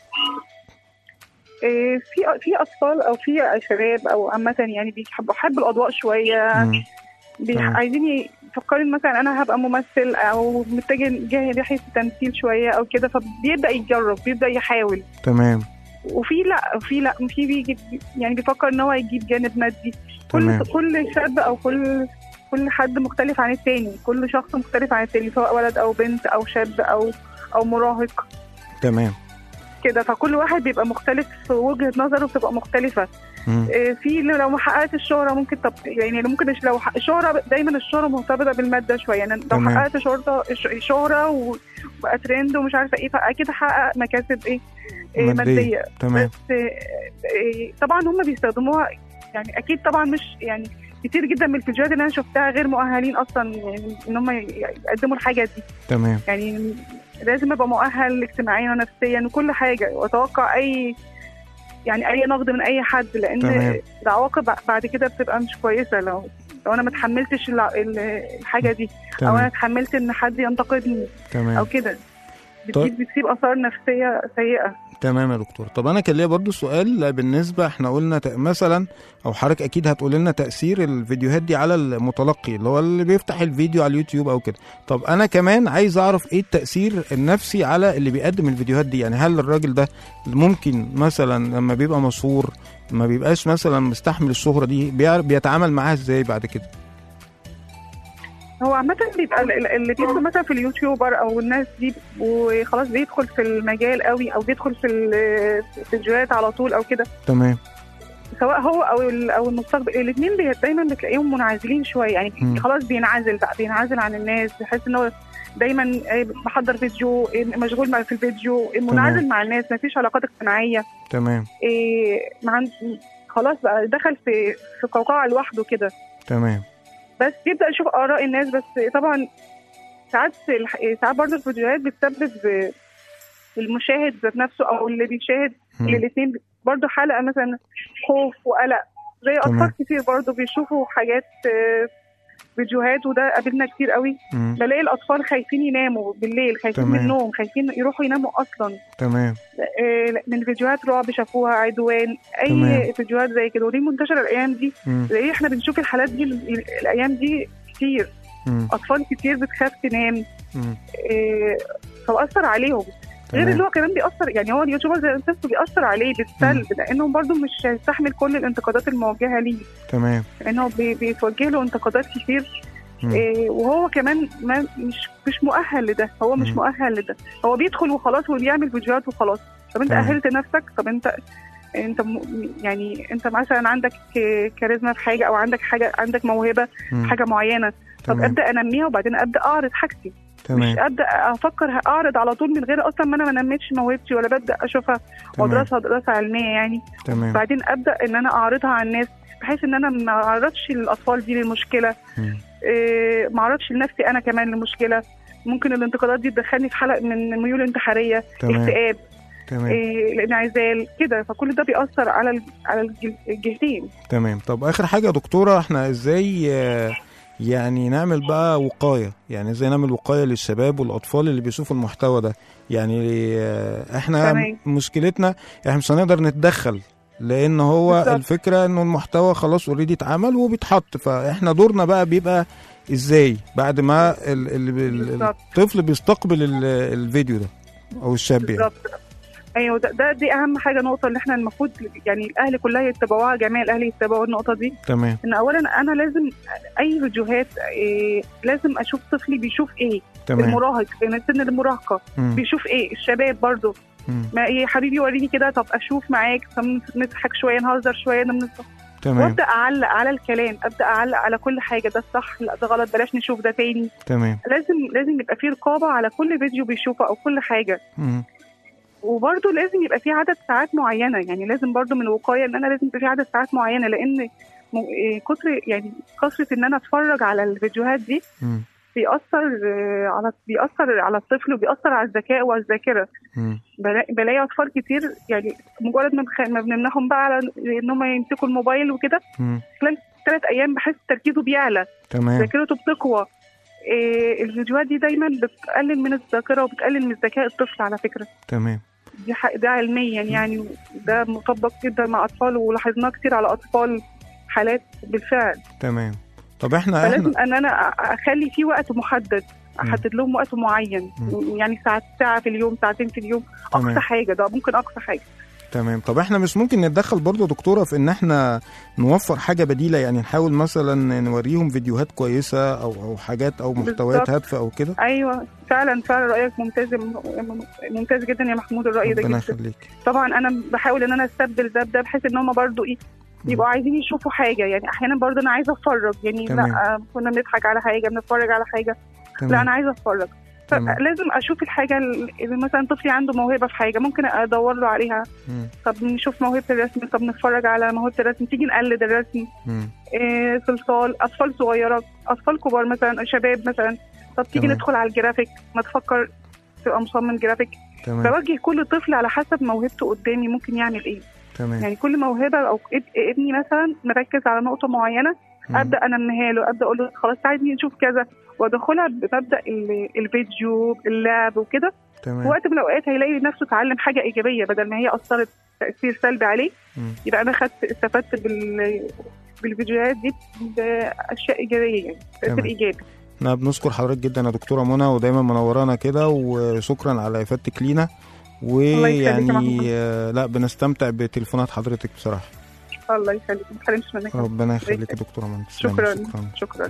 إيه، في في اطفال او في شباب او عامه يعني بيحبوا حب الاضواء شويه مم. بيح- تمام. عايزين يفكروا مثلا انا هبقى ممثل او متجه جاي ناحيه التمثيل شويه او كده فبيبدا يجرب بيبدا يحاول تمام وفي لا في لا في بيجي يعني بيفكر ان هو يجيب جانب مادي تمام. كل كل شاب او كل كل حد مختلف عن التاني كل شخص مختلف عن التاني سواء ولد او بنت او شاب او او مراهق تمام كده فكل واحد بيبقى مختلف في وجهه نظره بتبقى مختلفه مم. إيه، في لو ما حققت الشهره ممكن طب يعني ممكن لو حق- الشهره دايما الشهره مرتبطه بالماده شويه يعني لو تمام. حققت شهره ش- شهره وبقى ترند ومش عارفه ايه فاكيد هحقق مكاسب ايه, إيه مادية. ماديه تمام بس إيه، طبعا هم بيستخدموها يعني اكيد طبعا مش يعني كتير جدا من الفيديوهات اللي انا شفتها غير مؤهلين اصلا يعني ان هم يقدموا الحاجات دي تمام يعني لازم ابقى مؤهل اجتماعيا ونفسيا وكل حاجه واتوقع اي يعني اي نقد من اي حد لان تمام. العواقب بعد كده بتبقى مش كويسه لو لو انا ما اتحملتش الع- ال- الحاجه دي او انا تمام اتحملت ان حد ينتقدني تمام او كده طيب. بتجيب بتسيب اثار نفسيه سيئه تمام يا دكتور طب انا كان ليا برضو سؤال بالنسبه احنا قلنا ت- مثلا او حضرتك اكيد هتقول لنا تاثير الفيديوهات دي على المتلقي اللي هو اللي بيفتح الفيديو على اليوتيوب او كده طب انا كمان عايز اعرف ايه التاثير النفسي على اللي بيقدم الفيديوهات دي يعني هل الراجل ده ممكن مثلا لما بيبقى مشهور ما بيبقاش مثلا مستحمل الشهرة دي بيعرف بيتعامل معاها ازاي بعد كده هو عامة بيبقى ال- ال- اللي بيدخل مثلا في اليوتيوبر او الناس دي وخلاص بيدخل في المجال قوي او بيدخل في ال- في الفيديوهات على طول او كده تمام سواء هو او ال- او المستقبل الاثنين دايما بتلاقيهم منعزلين شويه يعني مم. خلاص بينعزل بقى بينعزل عن الناس بيحس ان هو دايما آه، بحضر فيديو آه، مشغول مع في الفيديو آه، منعزل مع الناس ما فيش علاقات اجتماعيه تمام إيه ما عند... خلاص بقى دخل في في قوقعه لوحده كده تمام بس يبدا يشوف اراء الناس بس طبعا ساعات الح- ساعات برضه الفيديوهات بتسبب المشاهد ذات نفسه او اللي بيشاهد مم. الاثنين برضه حلقه مثلا خوف وقلق زي تمام. اطفال كتير برضه بيشوفوا حاجات آه، فيديوهات وده قابلنا كتير قوي مم. بلاقي الاطفال خايفين يناموا بالليل خايفين من تمام. النوم خايفين يروحوا يناموا اصلا تمام آه، من فيديوهات رعب شافوها عدوان اي تمام. فيديوهات زي كده ودي منتشره الايام دي مم. زي احنا بنشوف الحالات دي ال- الايام دي كتير مم. اطفال كتير بتخاف تنام مم. إيه، فبأثر عليهم غير تمام. اللي هو كمان بيأثر يعني هو اليوتيوبر زي نفسه بيأثر عليه بالسلب لانه برضه مش هيستحمل كل الانتقادات الموجهه ليه تمام لانه بي- بيتوجه له انتقادات كتير مم. إيه، وهو كمان ما مش مش مؤهل لده هو مش مم. مؤهل لده هو بيدخل وخلاص وبيعمل فيديوهات وخلاص طب انت تمام. اهلت نفسك طب انت انت م- يعني انت مثلا عندك كاريزما في حاجه او عندك حاجه عندك موهبه مم. حاجه معينه طب تمام. ابدا انميها وبعدين ابدا اعرض حاجتي مش تمام ابدا افكر اعرض على طول من غير اصلا ما انا ما نميتش موهبتي ولا ببدا اشوفها تمام وادرسها دراسه علميه يعني تمام بعدين ابدا ان انا اعرضها على الناس بحيث ان انا ما اعرضش الاطفال دي للمشكله مم. إيه، ما اعرضش لنفسي انا كمان لمشكله ممكن الانتقادات دي تدخلني في حلقه من الميول الانتحاريه تمام اكتئاب تمام إيه، الانعزال كده فكل ده بيأثر على الج- على الج- الجهتين تمام طب اخر حاجه يا دكتوره احنا ازاي آه، يعني نعمل بقى وقايه يعني ازاي نعمل وقايه للشباب والاطفال اللي بيشوفوا المحتوى ده يعني آه، احنا تمام. مشكلتنا احنا مش هنقدر نتدخل لان هو بالظبط. الفكره انه المحتوى خلاص اوريدي اتعمل وبيتحط فاحنا دورنا بقى بيبقى ازاي بعد ما ال ال ال بالظبط. الطفل بيستقبل ال- الفيديو ده او الشاب يعني بالظبط ايوه ده, ده دي اهم حاجه نقطه اللي احنا المفروض يعني الاهل كلها يتبعوها جميع الاهل يتبعوا النقطه دي تمام ان اولا انا لازم اي فيديوهات إيه لازم اشوف طفلي بيشوف ايه تمام المراهق في سن المراهقه مم. بيشوف ايه الشباب برضو مم. ما ايه حبيبي وريني كده طب اشوف معاك طب نضحك شويه نهزر شويه نمسك تمام وابدا اعلق على الكلام ابدا اعلق على كل حاجه ده صح لا ده غلط بلاش نشوف ده تاني تمام لازم لازم يبقى في رقابه على كل فيديو بيشوفه او كل حاجه مم. وبرضه لازم يبقى في عدد ساعات معينه يعني لازم برضه من الوقايه ان انا لازم يبقى في عدد ساعات معينه لان م- إيه كتر يعني كثره ان انا اتفرج على الفيديوهات دي مم. بيأثر آه، على بيأثر على الطفل وبيأثر على الذكاء والذاكره مم. بلا- بلاقي اطفال كتير يعني مجرد ما بخ- ما بنمنعهم بقى على ان هم يمسكوا الموبايل وكده مم. خلال ثلاث ايام بحس تركيزه بيعلى تمام ذاكرته بتقوى إيه الفيديوهات دي دايما بتقلل من الذاكره وبتقلل من ذكاء الطفل على فكره تمام دي حق ده علميا يعني ده مطبق جدا مع اطفال ولاحظناه كتير على اطفال حالات بالفعل تمام طب احنا احنا فلازم ان انا أ- اخلي فيه وقت محدد احدد لهم وقت معين مم. يعني ساعه ساعه في اليوم ساعتين في اليوم تمام. اقصى حاجه ده ممكن اقصى حاجه تمام طب احنا مش ممكن نتدخل برضو يا دكتوره في ان احنا نوفر حاجه بديله يعني نحاول مثلا نوريهم فيديوهات كويسه او او حاجات او محتويات بالظبط. هادفه او كده ايوه فعلا فعلا رايك ممتاز ممتاز جدا يا محمود الراي ده ربنا جدا يخليك طبعا انا بحاول ان انا استبدل ده بده بحيث ان هم برضو ايه يبقوا عايزين يشوفوا حاجه يعني احيانا برضو انا عايزه اتفرج يعني تمام. لا كنا بنضحك على حاجه بنتفرج على حاجه لا تمام انا عايزه اتفرج تمام. فلازم اشوف الحاجه اللي مثلا طفلي عنده موهبه في حاجه ممكن ادور له عليها مم. طب نشوف موهبه الرسم طب نتفرج على موهبه الرسم تيجي نقلد الرسم مم. إيه صلصال اطفال صغيره اطفال كبار مثلا شباب مثلا طب تيجي تمام. ندخل على الجرافيك ما تفكر تبقى مصمم جرافيك تمام بوجه كل طفل على حسب موهبته قدامي ممكن يعمل ايه تمام يعني كل موهبه او اب- ابني مثلا مركز على نقطه معينه مم. ابدا انميها له ابدا اقول له خلاص تعالى نشوف كذا وادخلها بمبدا ال- الفيديو اللعب وكده في تمام وقت من الاوقات هيلاقي نفسه اتعلم حاجه ايجابيه بدل ما هي اثرت تاثير سلبي عليه مم. يبقى انا خدت استفدت بال بالفيديوهات دي باشياء ايجابيه يعني تاثير تمام. ايجابي احنا بنشكر حضرتك جدا يا دكتوره منى ودايما منورانا كده وشكرا على افادتك لينا الله يخليك يا ويعني محمود. آه، لا بنستمتع بتليفونات حضرتك بصراحه الله يخليك ما تحرمش منك ربنا يخليك يا دكتوره منى تسلمي. شكرا شكرا شكرا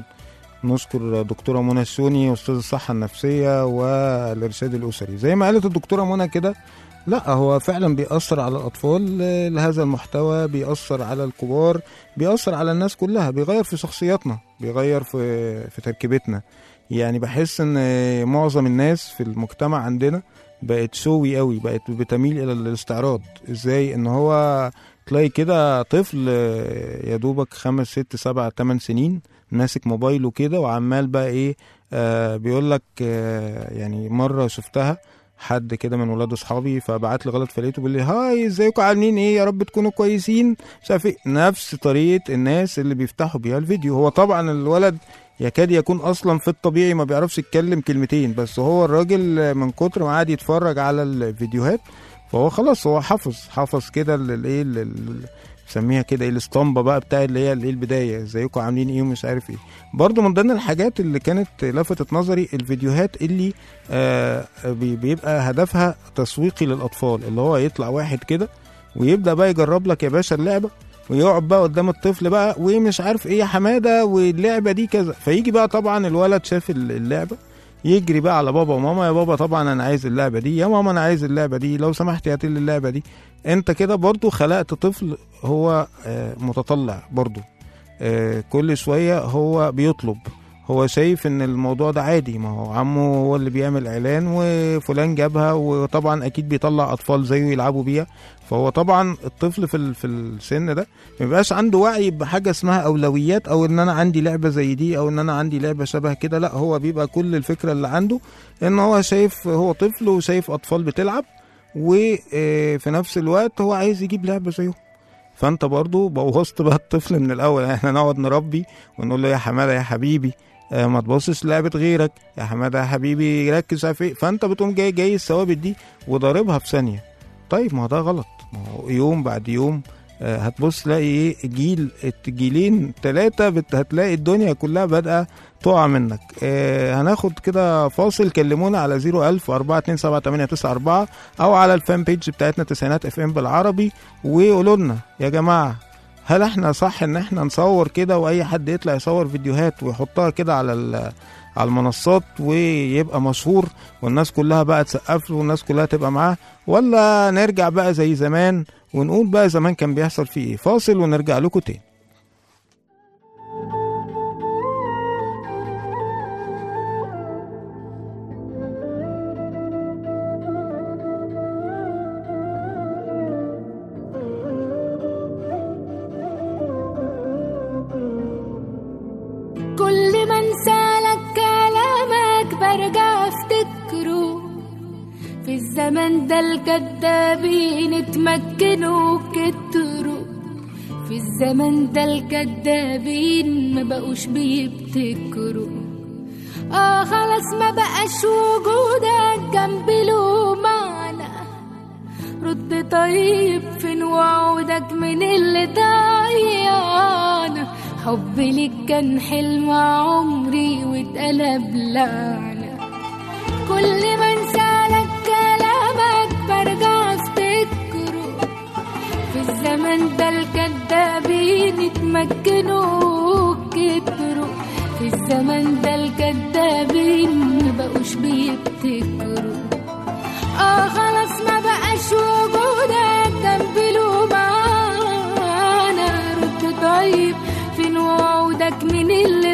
نشكر دكتوره منى السوني استاذ الصحه النفسيه والارشاد الاسري زي ما قالت الدكتوره منى كده لا هو فعلا بيأثر على الأطفال آه، لهذا المحتوى بيأثر على الكبار بيأثر على الناس كلها بيغير في شخصياتنا بيغير في في تركيبتنا يعني بحس ان معظم الناس في المجتمع عندنا بقت شوي قوي بقت بتميل الى الاستعراض ازاي ان هو تلاقي كده طفل آه، يا دوبك خمس ست سبع تمن سنين ماسك موبايله كده وعمال بقى ايه آه بيقول لك آه يعني مره شفتها حد كده من ولاد اصحابي فبعت لي غلط فلقيته بيقول لي هاي ازيكم عاملين ايه يا رب تكونوا كويسين مش عارف ايه نفس طريقه الناس اللي بيفتحوا بيها الفيديو هو طبعا الولد يكاد يكون اصلا في الطبيعي ما بيعرفش يتكلم كلمتين بس هو الراجل من كتر ما قعد يتفرج على الفيديوهات فهو خلاص هو حافظ حافظ كده الايه بسميها كده ايه الاسطمبه بقى بتاع اللي هي الايه البدايه ازيكم عاملين ايه ومش عارف ايه برضو من ضمن الحاجات اللي كانت لفتت نظري الفيديوهات اللي آه بي- بيبقى هدفها تسويقي للاطفال اللي هو يطلع واحد كده ويبدا بقى يجرب لك يا باشا اللعبه ويقعد بقى قدام الطفل بقى ومش عارف ايه يا حماده واللعبه دي كذا فيجي بقى طبعا الولد شاف ال- اللعبه يجري بقى على بابا وماما يا بابا طبعا انا عايز اللعبه دي يا ماما انا عايز اللعبه دي لو سمحت هات لي اللعبه دي انت كده برضو خلقت طفل هو آه، متطلع برضو آه، كل شويه هو بيطلب هو شايف ان الموضوع ده عادي ما هو عمه هو اللي بيعمل اعلان وفلان جابها وطبعا اكيد بيطلع اطفال زيه يلعبوا بيها فهو طبعا الطفل في ال- في السن ده ما بيبقاش عنده وعي بحاجه اسمها اولويات او ان انا عندي لعبه زي دي او ان انا عندي لعبه شبه كده لا هو بيبقى كل الفكره اللي عنده ان هو شايف هو طفل وشايف اطفال بتلعب وفي نفس الوقت هو عايز يجيب لعبه زيهم فانت برضو بوظت بقى الطفل من الاول يعني احنا نقعد نربي ونقول له يا حماده يا حبيبي آه، ما تبصش لعبه غيرك يا حماده يا حبيبي ركز عارف ايه فانت بتقوم جاي جاي الثوابت دي وضاربها في ثانيه طيب ما هو ده غلط ما هو يوم بعد يوم آه، هتبص تلاقي ايه جيل الجيلين ثلاثة هتلاقي الدنيا كلها بادئة تقع منك آه هناخد كده فاصل كلمونا على 01000 427 او على الفان بيج بتاعتنا تسعينات اف ام بالعربي وقولوا لنا يا جماعة هل احنا صح ان احنا نصور كده واي حد يطلع يصور فيديوهات ويحطها كده على ال- على المنصات ويبقى مشهور والناس كلها بقى تسقف له والناس كلها تبقى معاه ولا نرجع بقى زي زمان ونقول بقى زمان كان بيحصل فيه ايه فاصل ونرجع لكم تاني كل ما انسالك كلامك برجع افتكره في الزمن ده الكدابين اتمكنوا كتروا في الزمن ده الكدابين ما بقوش بيبتكروا اه خلاص ما بقاش وجودك جنبي له معنى رد طيب فين وعودك من اللي ضيعنا حبي ليك كان حلم عمري واتقلب لعنة كل ما انسالك كلامك برجع افتكره في الزمن ده الكدابين اتمكنوا كتروا في الزمن ده الكدابين مبقوش بيبتكروا اه خلاص ما بقاش وجودك جنبي له معانا رد طيب فين وعودك من اللي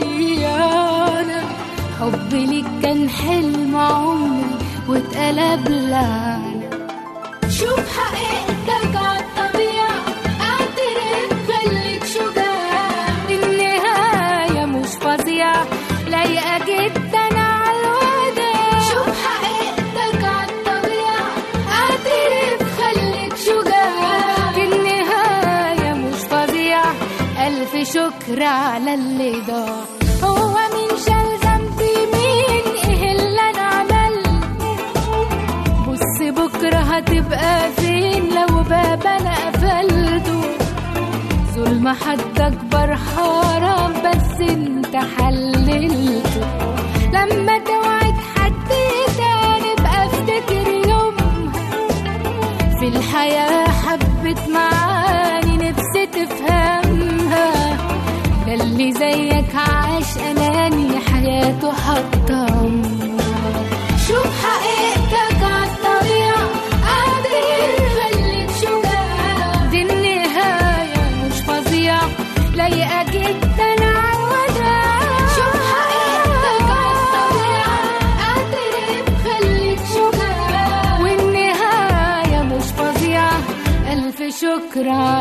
ضيعنا حبي ليك كان حلم عمري واتقلب لعنة شوف حقيقتك عالطبيعة اعترف خليك شجاع النهاية مش فظيعة لايقة جدا عالوداع شوف حقيقتك عالطبيعة اعترف خليك شجاع النهاية مش فظيعة ألف شكر على اللي ضاع هو مين شال ذنبي مين ايه اللي انا عملته بص بكرة هتبقى فين لو باب انا قفلته ظلم حد اكبر حرام بس انت حللته لما توعد حد تاني بقى افتكر يومها في الحياة حبت معاني نفسي تفهمها ده اللي زيك عاش أناني حياته حطمها شوف حقيقتك عالطبيعة قادر خليك شجاع دي النهاية مش فظيعة لايقة جدا عالوداع شوف حقيقتك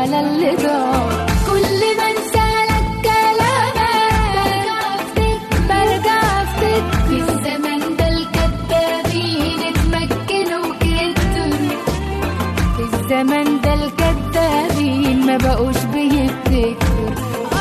على اللي ضاع كل ما انسالك كلامك برجع افتكر في الزمن ده الكدابين اتمكنوا كتر في الزمن ده الكدابين ما بقوش بيفتكروا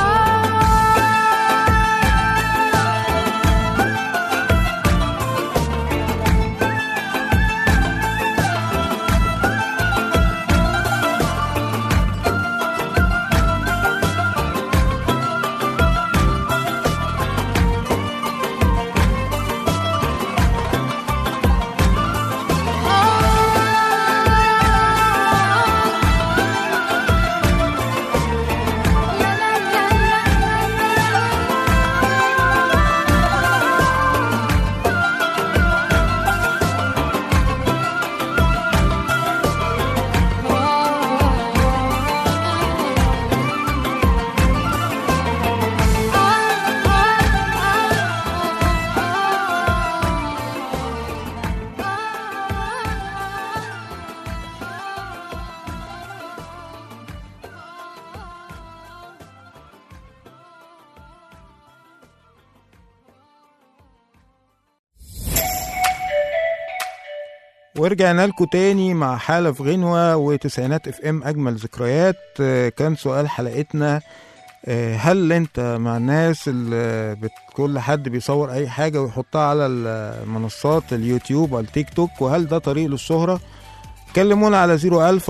ورجعنا لكم تاني مع حالة في غنوة وتسعينات اف ام اجمل ذكريات آه، كان سؤال حلقتنا آه، هل انت مع الناس اللي بت- كل حد بيصور اي حاجة ويحطها على المنصات اليوتيوب والتيك توك وهل ده طريق للشهرة كلمونا على 01000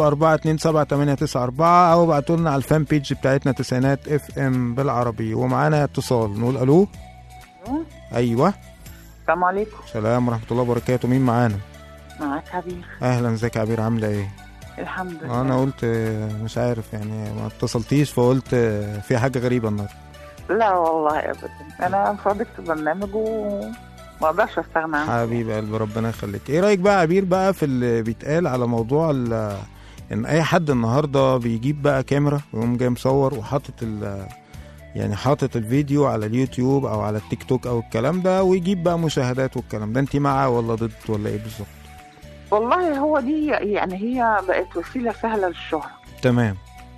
427 او ابعتوا لنا على الفان بيج بتاعتنا تسعينات اف ام بالعربي ومعانا اتصال نقول الو ايوه السلام عليكم سلام ورحمة الله وبركاته مين معانا معاك حبيب اهلا ازيك يا عبير عاملة ايه الحمد لله انا قلت آه، مش عارف يعني ما اتصلتيش فقلت آه، في حاجه غريبه النهارده لا والله ابدا انا صادقت البرنامج وما اقدرش استغنى عنه حبيب قلبي ربنا يخليك ايه رايك بقى يا عبير بقى في اللي بيتقال على موضوع ال- ان اي حد النهارده بيجيب بقى كاميرا ويقوم جاي مصور وحاطط ال يعني حاطط الفيديو على اليوتيوب او على التيك توك او الكلام ده ويجيب بقى مشاهدات والكلام ده انت معاه ولا ضد ولا ايه بالظبط والله هو دي يعني هي بقت وسيله سهله للشهره تمام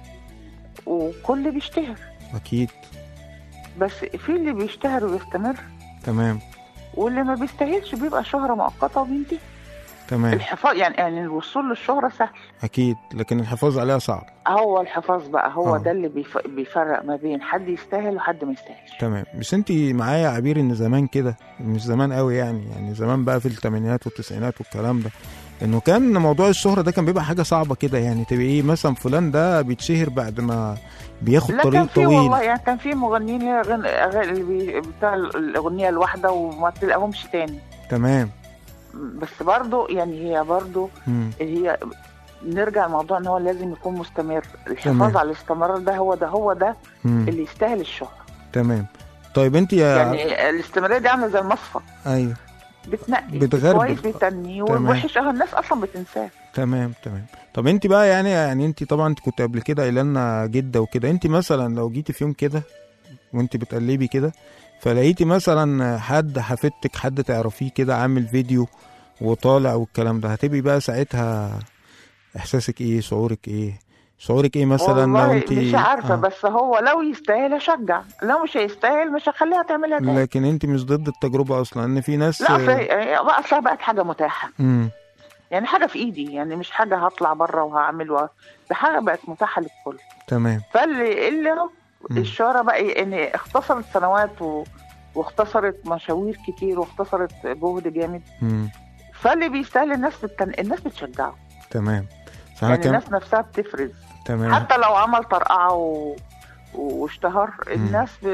وكل بيشتهر اكيد بس في اللي بيشتهر ويستمر تمام واللي ما بيستاهلش بيبقى شهره مؤقته وبينتهي تمام الحفاظ يعني يعني الوصول للشهره سهل اكيد لكن الحفاظ عليها صعب هو الحفاظ بقى هو آه. ده اللي بيف- بيفرق ما بين حد يستاهل وحد ما يستاهلش تمام بس انت معايا يا عبير ان زمان كده مش زمان قوي يعني يعني زمان بقى في الثمانينات والتسعينات والكلام ده انه كان موضوع الشهرة ده كان بيبقى حاجة صعبة كده يعني تبقى ايه مثلا فلان ده بيتشهر بعد ما بياخد لا كان طريق في طويل والله يعني كان في مغنيين هي غن... أغاني اللي بي... بتاع الاغنيه الواحده وما تلاقيهمش تاني تمام بس برضو يعني هي برضو مم. هي نرجع لموضوع ان هو لازم يكون مستمر تمام. الحفاظ على الاستمرار ده هو ده هو ده مم. اللي يستاهل الشهرة تمام طيب انت يا يعني الاستمرارية دي عاملة زي المصفى ايوه بتنقي بتغربل. كويس بيتني تمام. والوحش اه الناس اصلا بتنساه تمام تمام طب انت بقى يعني يعني انت طبعا انت كنت قبل كده قايله لنا جده وكده انت مثلا لو جيتي في يوم كده وانت بتقلبي كده فلقيتي مثلا حد حفيدتك حد تعرفيه كده عامل فيديو وطالع والكلام ده هتبقي بقى ساعتها احساسك ايه شعورك ايه شعورك ايه مثلا والله لو انت مش عارفة آه. بس هو لو يستاهل اشجع لو مش هيستاهل مش هخليها تعملها تاني لكن انت مش ضد التجربه اصلا ان في ناس لا اصل بقى اصلها بقت حاجة متاحة امم يعني حاجة في ايدي يعني مش حاجة هطلع بره وهعمل و... ده حاجة بقت متاحة للكل تمام فاللي اللي هو مم. الشهرة بقى إيه؟ ان اختصرت سنوات و... واختصرت مشاوير كتير واختصرت جهد جامد امم فاللي بيستاهل الناس بتن... الناس بتشجعه تمام صح يعني كام الناس نفسها بتفرز تمام حتى لو عمل طرقعة و... واشتهر الناس ب...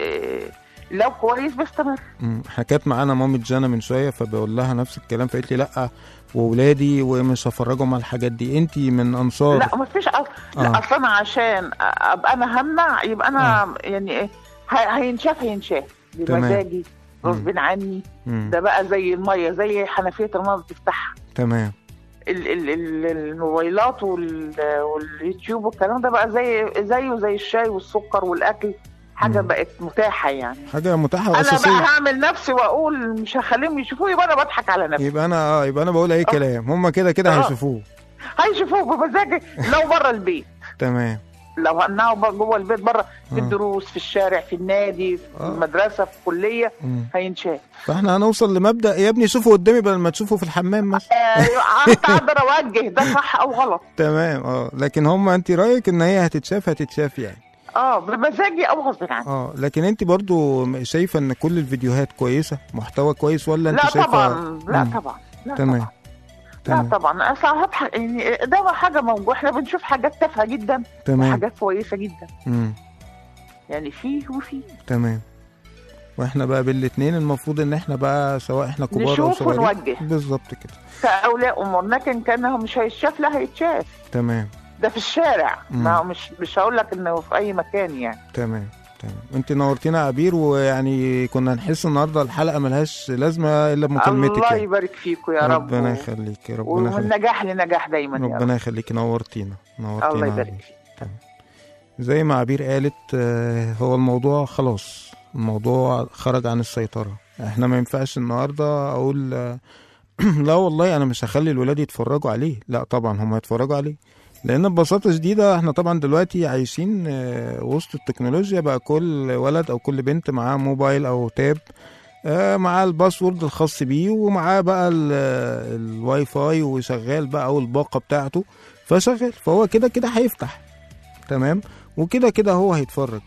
لو كويس بيستمر مم. حكت معانا مامة جانا من شويه فبقول لها نفس الكلام فقالت لي لا واولادي ومش هفرجهم على الحاجات دي انت من انصار لا مفيش أص... آه. لا اصل انا عشان ابقى انا همنع يبقى انا يعني ايه ه- هينشاف هينشاف تمام. بمزاجي غصب عني مم. ده بقى زي الميه زي حنفيه الميه بتفتحها تمام ال- ال- ال- الموبايلات وال- واليوتيوب والكلام ده بقى زي زيه زي الشاي والسكر والاكل حاجه مم. بقت متاحه يعني حاجه متاحه انا واساسيه بقى هعمل نفسي واقول مش هخليهم يشوفوه يبقى انا بضحك على نفسي يبقى انا اه يبقى انا بقول اي كلام هم كده كده آه. هيشوفوه هيشوفوه بمزاجي لو بره البيت تمام لو هنعه بقى جوه البيت بره في آه. الدروس في الشارع في النادي في آه. المدرسه في الكليه مم. هينشاف فاحنا هنوصل لمبدا يا ابني شوفه قدامي بدل ما تشوفه في الحمام مثلا آه، اقدر اوجه ده صح او غلط تمام اه لكن هم انت رايك ان هي هتتشاف هتتشاف يعني اه بمزاجي او غصب عني اه لكن انت برضو شايفه ان كل الفيديوهات كويسه محتوى كويس ولا انت لا شايفه طبعا لا مم. طبعا لا تمام طبعا لا تمام طبعا اصل هضحك يعني ده حاجه موجوده احنا بنشوف حاجات تافهه جدا تمام وحاجات كويسه جدا مم. يعني فيه وفيه تمام واحنا بقى بالاثنين المفروض ان احنا بقى سواء احنا كبار او نشوف صغيرين ونوجه. بالظبط كده كاولياء امور لكن كان هو مش هيتشاف لا هيتشاف تمام ده في الشارع مم. ما هو مش مش هقول لك انه في اي مكان يعني تمام تمام انت نورتينا يا عبير ويعني كنا نحس النهارده الحلقه ملهاش لازمه الا بمكالمتك الله يعني. يبارك فيكم يا رب ربنا يخليك ربنا ومن يخليك نجاح لنجاح دايما يا رب ربنا يخليك نورتينا نورتينا الله يا يبارك عبير. فيك زي ما عبير قالت آه، هو الموضوع خلاص الموضوع خرج عن السيطرة احنا ما ينفعش النهاردة اقول آه، لا والله انا مش هخلي الولاد يتفرجوا عليه لا طبعا هم يتفرجوا عليه لان ببساطة شديدة احنا طبعا دلوقتي عايشين آه، وسط التكنولوجيا بقى كل ولد او كل بنت معاه موبايل او تاب آه، معاه الباسورد الخاص بيه ومعاه بقى ال- الواي فاي وشغال بقى او الباقة بتاعته فشغال فهو كده كده هيفتح تمام وكده كده هو هيتفرج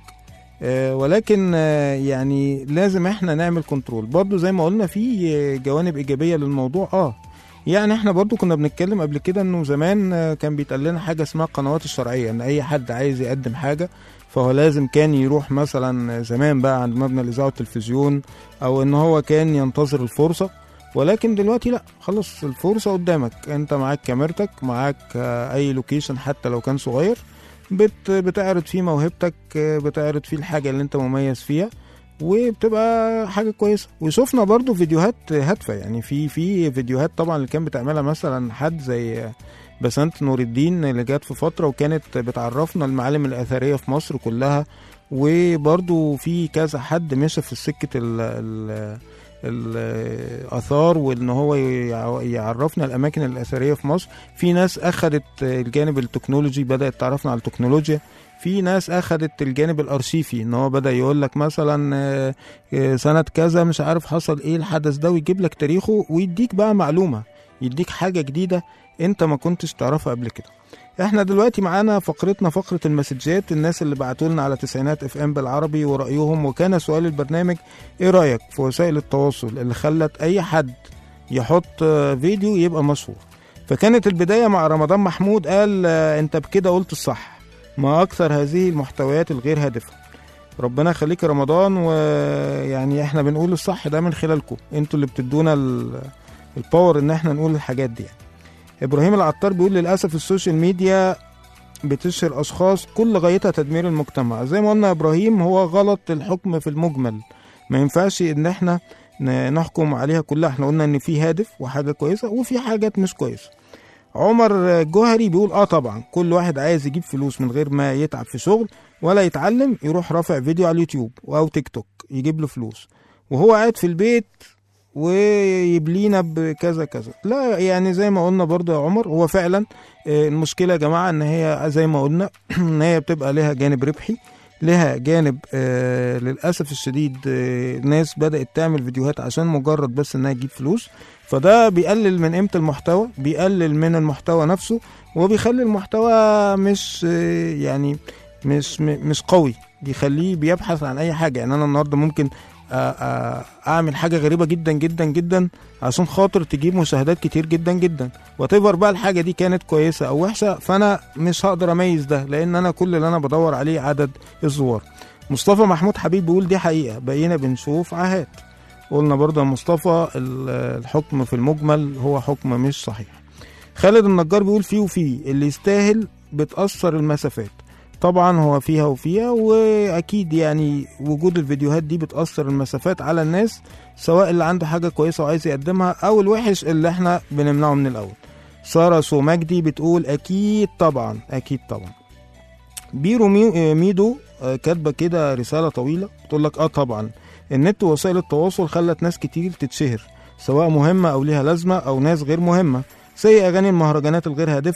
آه ولكن آه يعني لازم احنا نعمل كنترول برضو زي ما قلنا في آه، جوانب ايجابيه للموضوع اه يعني احنا برضو كنا بنتكلم قبل كده انه زمان آه، كان بيتقال لنا حاجه اسمها القنوات الشرعيه ان اي حد عايز يقدم حاجه فهو لازم كان يروح مثلا زمان بقى عند مبنى الاذاعه والتلفزيون او ان هو كان ينتظر الفرصه ولكن دلوقتي لا خلاص الفرصه قدامك انت معاك كاميرتك معاك آه، اي لوكيشن حتى لو كان صغير بت بتعرض فيه موهبتك آه، بتعرض فيه الحاجة اللي انت مميز فيها وبتبقى حاجة كويسة وشفنا برضو فيديوهات هادفة يعني في في فيديوهات طبعا اللي كان بتعملها مثلا حد زي بسنت نور الدين اللي جت في فترة وكانت بتعرفنا المعالم الأثرية في مصر كلها وبرضو في كذا حد مشى في سكة ال ال الآثار وإن هو يع- يعرفنا الأماكن الأثرية في مصر في ناس أخدت الجانب التكنولوجي بدأت تعرفنا على التكنولوجيا في ناس أخدت الجانب الأرشيفي إن هو بدأ يقول لك مثلا آه، آه، سنة كذا مش عارف حصل إيه الحدث ده ويجيب لك تاريخه ويديك بقى معلومة يديك حاجة جديدة أنت ما كنتش تعرفها قبل كده احنا دلوقتي معانا فقرتنا فقرة المسجات الناس اللي بعتوا لنا على تسعينات اف ام بالعربي ورأيهم وكان سؤال البرنامج ايه رأيك في وسائل التواصل اللي خلت اي حد يحط آه، فيديو يبقى مشهور فكانت البداية مع رمضان محمود قال آه، انت بكده قلت الصح ما اكثر هذه المحتويات الغير هادفة ربنا يخليك يا رمضان ويعني احنا بنقول الصح ده من خلالكم انتوا اللي بتدونا ال- الباور ان احنا نقول الحاجات دي يعني. ابراهيم العطار بيقول للاسف السوشيال ميديا بتشهر اشخاص كل غايتها تدمير المجتمع زي ما قلنا يا ابراهيم هو غلط الحكم في المجمل ما ينفعش ان احنا ن- نحكم عليها كلها احنا قلنا ان في هادف وحاجه كويسه وفي حاجات مش كويسه عمر جوهري بيقول اه طبعا كل واحد عايز يجيب فلوس من غير ما يتعب في شغل ولا يتعلم يروح رافع فيديو على اليوتيوب او تيك توك يجيب له فلوس وهو قاعد في البيت ويبلينا بكذا كذا لا يعني زي ما قلنا برضه يا عمر هو فعلا آه، المشكله يا جماعه ان هي زي ما قلنا ان هي بتبقى لها جانب ربحي لها جانب آه للاسف الشديد آه ناس بدات تعمل فيديوهات عشان مجرد بس انها تجيب فلوس فده بيقلل من قيمه المحتوى بيقلل من المحتوى نفسه وبيخلي المحتوى مش آه يعني مش م- مش قوي بيخليه بيبحث عن اي حاجه يعني انا النهارده ممكن آ- آ- اعمل حاجه غريبه جدا جدا جدا عشان خاطر تجيب مشاهدات كتير جدا جدا وتفر بقى الحاجه دي كانت كويسه او وحشه فانا مش هقدر اميز ده لان انا كل اللي انا بدور عليه عدد الزوار مصطفى محمود حبيب بيقول دي حقيقه بقينا بنشوف عاهات قلنا برضه يا مصطفى ال- الحكم في المجمل هو حكم مش صحيح خالد النجار بيقول فيه وفيه اللي يستاهل بتأثر المسافات طبعا هو فيها وفيها واكيد يعني وجود الفيديوهات دي بتأثر المسافات على الناس سواء اللي عنده حاجة كويسة وعايز يقدمها او الوحش اللي احنا بنمنعه من الاول سارة سو مجدي بتقول اكيد طبعا اكيد طبعا بيرو ميو- آه، ميدو آه، كاتبة كده رسالة طويلة بتقول لك اه طبعا النت ووسائل التواصل خلت ناس كتير تتشهر سواء مهمة او ليها لازمة او ناس غير مهمة زي اغاني المهرجانات الغير هادفة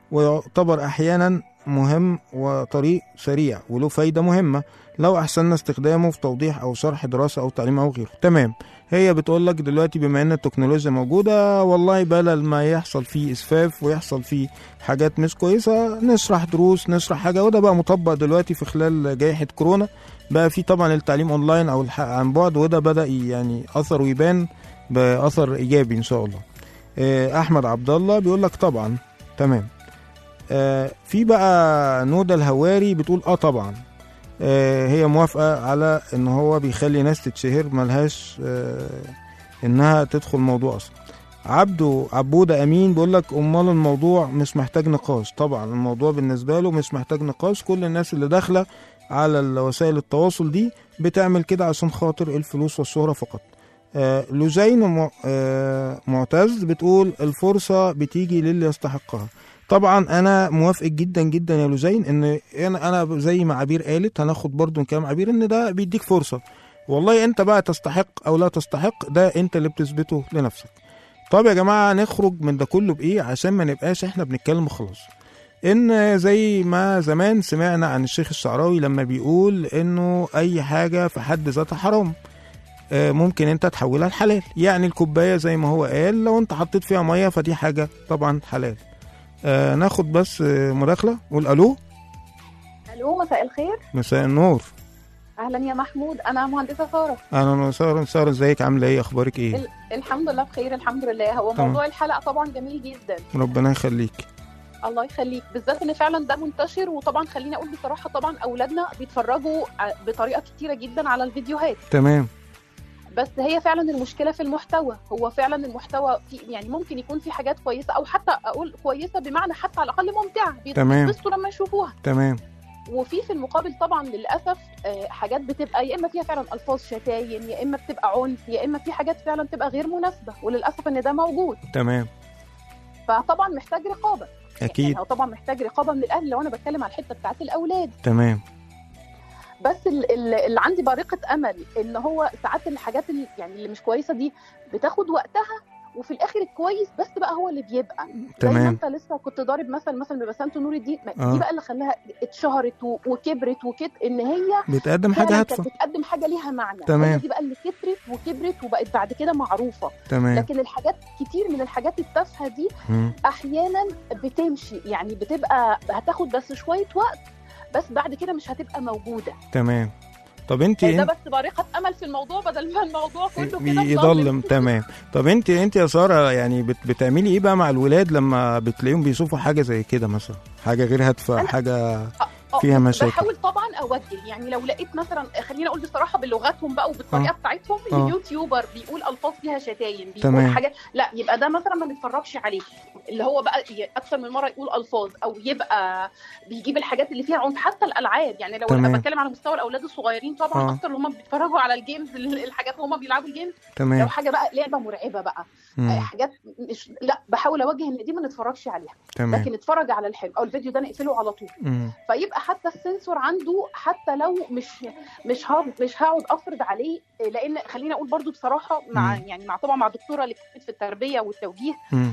ويعتبر أحيانا مهم وطريق سريع وله فايدة مهمة لو أحسننا استخدامه في توضيح أو شرح دراسة أو تعليم أو غيره تمام هي بتقول لك دلوقتي بما ان التكنولوجيا موجوده والله بدل ما يحصل فيه اسفاف ويحصل فيه حاجات مش كويسه نشرح دروس نشرح حاجه وده بقى مطبق دلوقتي في خلال جائحه كورونا بقى في طبعا التعليم اونلاين او الح- عن بعد وده بدا يعني اثره يبان باثر ايجابي ان شاء الله آه، احمد عبد الله بيقول لك طبعا تمام آه، في بقى نوده الهواري بتقول اه طبعا آه، هي موافقه على ان هو بيخلي ناس تتشهر ملهاش آه، انها تدخل موضوع اصلا عبده عبودة أمين بيقول لك أمال الموضوع مش محتاج نقاش طبعا الموضوع بالنسبة له مش محتاج نقاش كل الناس اللي داخلة على ال- وسائل التواصل دي بتعمل كده عشان خاطر الفلوس والشهرة فقط آه لوزين مع- آه معتز بتقول الفرصة بتيجي للي يستحقها طبعا انا موافق جدا جدا يا لوزين ان انا انا زي ما عبير قالت هناخد برضو من كلام عبير ان ده بيديك فرصه والله انت بقى تستحق او لا تستحق ده انت اللي بتثبته لنفسك طب يا جماعه نخرج من ده كله بايه عشان ما نبقاش احنا بنتكلم وخلاص ان زي ما زمان سمعنا عن الشيخ الشعراوي لما بيقول انه اي حاجه في حد ذاتها حرام آه، ممكن انت تحولها لحلال يعني الكوبايه زي ما هو قال لو انت حطيت فيها ميه فدي حاجه طبعا حلال آه ناخد بس آه، مداخله قول الو الو مساء الخير مساء النور اهلا يا محمود انا مهندسه ساره اهلا وسهلا ساره ازيك عامله ايه اخبارك ايه ال- الحمد لله بخير الحمد لله هو تمام. موضوع الحلقه طبعا جميل جدا ربنا يخليك الله يخليك بالذات ان فعلا ده منتشر وطبعا خليني اقول بصراحه طبعا اولادنا بيتفرجوا ع- بطريقه كتيره جدا على الفيديوهات تمام بس هي فعلا المشكله في المحتوى هو فعلا المحتوى في يعني ممكن يكون في حاجات كويسه او حتى اقول كويسه بمعنى حتى على الاقل ممتعه تمام. بيتبسطوا لما يشوفوها تمام وفي في المقابل طبعا للاسف آه، حاجات بتبقى يا اما فيها فعلا الفاظ شتايم يا اما بتبقى عنف يا اما في حاجات فعلا تبقى غير مناسبه وللاسف ان ده موجود تمام فطبعا محتاج رقابه اكيد يعني هو طبعا محتاج رقابه من الاهل لو انا بتكلم على الحته بتاعت الاولاد تمام بس ال- ال- اللي عندي بارقه امل ان هو ساعات الحاجات اللي يعني اللي مش كويسه دي بتاخد وقتها وفي الاخر الكويس بس بقى هو اللي بيبقى زي ما تمام انت لسه كنت ضارب مثل مثلا ببسنت نور الدين ما- آه. دي بقى اللي خلاها اتشهرت و- وكبرت وكده ان هي بتقدم حاجه فعلاً كانت هادفه بتقدم حاجه ليها معنى تمام. هي دي بقى اللي كترت وكبرت وبقت بعد كده معروفه تمام لكن الحاجات كتير من الحاجات التافهه دي مم. احيانا بتمشي يعني بتبقى هتاخد بس شويه وقت بس بعد كده مش هتبقى موجوده تمام طب انت ده بس بارقه امل في الموضوع بدل ما الموضوع كله كده مظلم. يضلم تمام طب انت انت يا ساره يعني بت بتعملي ايه بقى مع الولاد لما بتلاقيهم بيشوفوا حاجه زي كده مثلا حاجه غير هادفه أنا- حاجه آه، فيها بس مشاكل. بحاول طبعا اوجه يعني لو لقيت مثلا خليني اقول بصراحه بلغتهم بقى وبالطريقه آه. بتاعتهم آه. اليوتيوبر بيقول الفاظ فيها شتايم بيقول تمام. حاجات لا يبقى ده مثلا ما نتفرجش عليه اللي هو بقى ي- اكثر من مره يقول الفاظ او يبقى بيجيب الحاجات اللي فيها عنف حتى الالعاب يعني لو تمام. انا بتكلم على مستوى الاولاد الصغيرين طبعا آه. اكتر اللي هم بيتفرجوا على الجيمز ال- الحاجات اللي هم بيلعبوا الجيمز لو تمام حاجه بقى لعبه مرعبه بقى آه، مم. حاجات مش لا بحاول اوجه ان دي ما نتفرجش عليها تمام لكن اتفرج على الحلو او الفيديو ده نقفله على طول مم. فيبقى حتى السنسور عنده حتى لو مش مش ها مش هقعد افرض عليه لان خليني اقول برضو بصراحه مع مم. يعني مع طبعا مع الدكتوره اللي كانت في التربيه والتوجيه مم.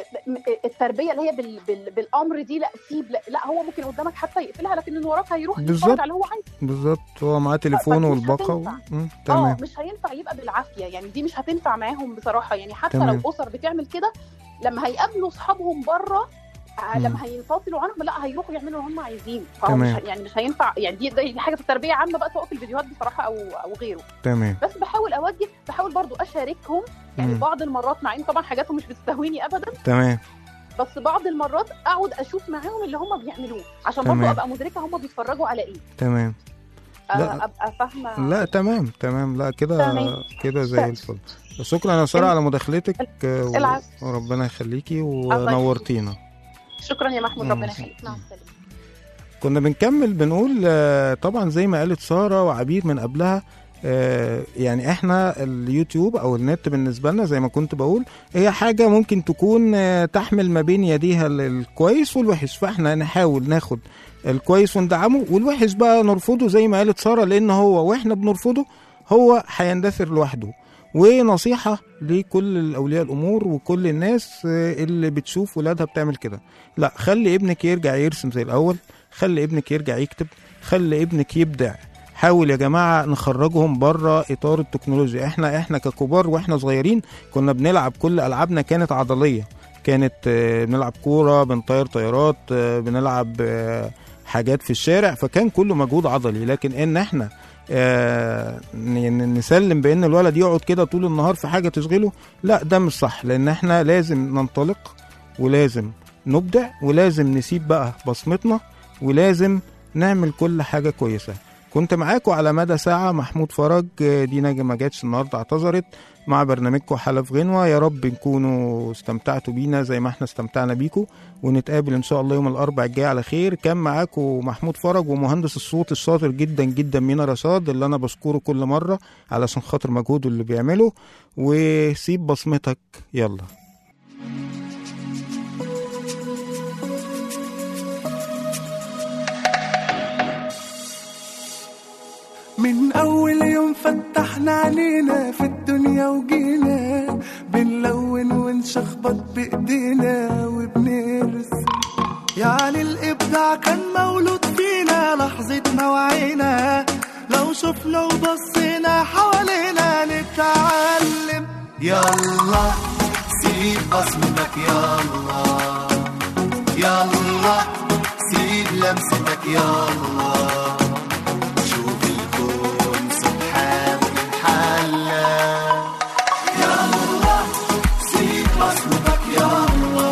التربيه اللي هي بال بال بالامر دي لا سيب لا, لا هو ممكن قدامك حتى يقفلها لكن من وراك هيروح بالظبط. يتفرج على اللي هو عايزه بالظبط هو معاه تليفونه فدي مش والباقه و... هتنفع. مم. اه تمام مش هينفع يبقى بالعافيه يعني دي مش هتنفع معاهم بصراحه يعني حتى تمام. لو اسر بتعمل كده لما هيقابلوا اصحابهم بره آه، مم. لما هينفصلوا عنهم لا هيروحوا يعملوا اللي هم عايزين فهو مش تمام. ه- يعني مش هينفع يعني دي, دي حاجه في التربيه عامه بقى سواء في الفيديوهات بصراحه او او غيره تمام بس بحاول اوجه بحاول برضو اشاركهم يعني مم. بعض المرات مع ان طبعا حاجاتهم مش بتستهويني ابدا تمام بس بعض المرات اقعد اشوف معاهم اللي هم بيعملوه عشان برضو تمام. ابقى مدركه هم بيتفرجوا على ايه تمام آه، لا. ابقى فاهمه لا تمام تمام لا كده تمام. كده زي تمام. الفل شكرا يا ساره على مداخلتك آه، و- العفو. وربنا يخليكي الله ونورتينا شكرا يا محمود مم. ربنا يخليك مع السلامه كنا بنكمل بنقول آه، طبعا زي ما قالت ساره وعبير من قبلها آه، يعني احنا اليوتيوب او النت بالنسبه لنا زي ما كنت بقول هي حاجه ممكن تكون آه، تحمل ما بين يديها ال- الكويس والوحش فاحنا نحاول ناخد الكويس وندعمه والوحش بقى نرفضه زي ما قالت ساره لان هو واحنا بنرفضه هو هيندثر لوحده ونصيحة لكل أولياء الأمور وكل الناس آه، اللي بتشوف ولادها بتعمل كده لا خلي ابنك يرجع يرسم زي الأول خلي ابنك يرجع يكتب خلي ابنك يبدع حاول يا جماعة نخرجهم بره إطار التكنولوجيا احنا احنا ككبار واحنا صغيرين كنا بنلعب كل ألعابنا كانت عضلية كانت آه، بنلعب كورة بنطير طيارات آه، بنلعب آه، حاجات في الشارع فكان كله مجهود عضلي لكن ان احنا آه، ن- نسلم بان الولد يقعد كده طول النهار في حاجه تشغله لا ده مش صح لان احنا لازم ننطلق ولازم نبدع ولازم نسيب بقى بصمتنا ولازم نعمل كل حاجه كويسه كنت معاكم على مدى ساعة محمود فرج آه، دينا ما جاتش النهاردة اعتذرت مع برنامجكم حالة في غنوة يا رب نكونوا استمتعتوا بينا زي ما احنا استمتعنا بيكم ونتقابل ان شاء الله يوم الاربع الجاي على خير كان معاكم محمود فرج ومهندس الصوت الشاطر جدا جدا مينا رشاد اللي انا بشكره كل مره علشان خاطر مجهوده اللي بيعمله وسيب بصمتك يلا من أول يوم فتحنا علينا في الدنيا وجينا بنلون ونشخبط بإيدينا وبنرسم يعني الإبداع كان مولود فينا لحظة ما وعينا لو شفنا وبصينا حوالينا نتعلم يلا سيب بصمتك يلا يلا سيب لمستك يلا شوف الكون سبحان حلا يلا سيب بصمتك يلا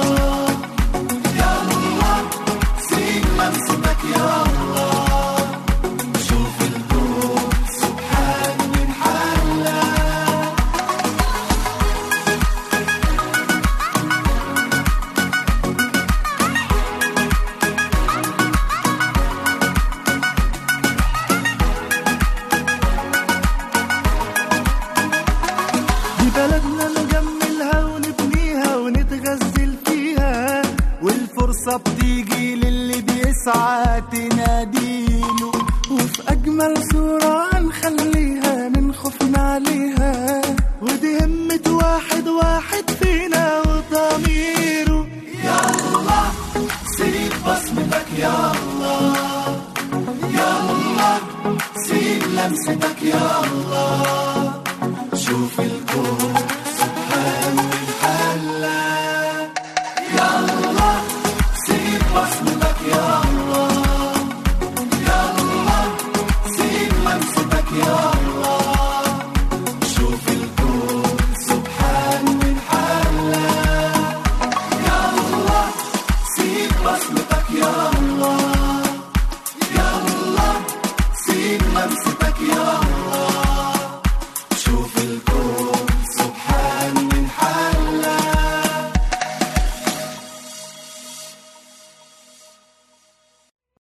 يلا سيب لمستك يلا شوف الكون سبحان من حلا دي بلدنا نجملها ونبنيها ونتغزل فيها والفرصة بتيجي للي بيسعى تناديله وفي أجمل صورة هنخليها من خوفنا عليها ودي همة واحد واحد فينا وضميره يلا سيب بصمتك يلا يلا سيب لمستك يلا شوف الكون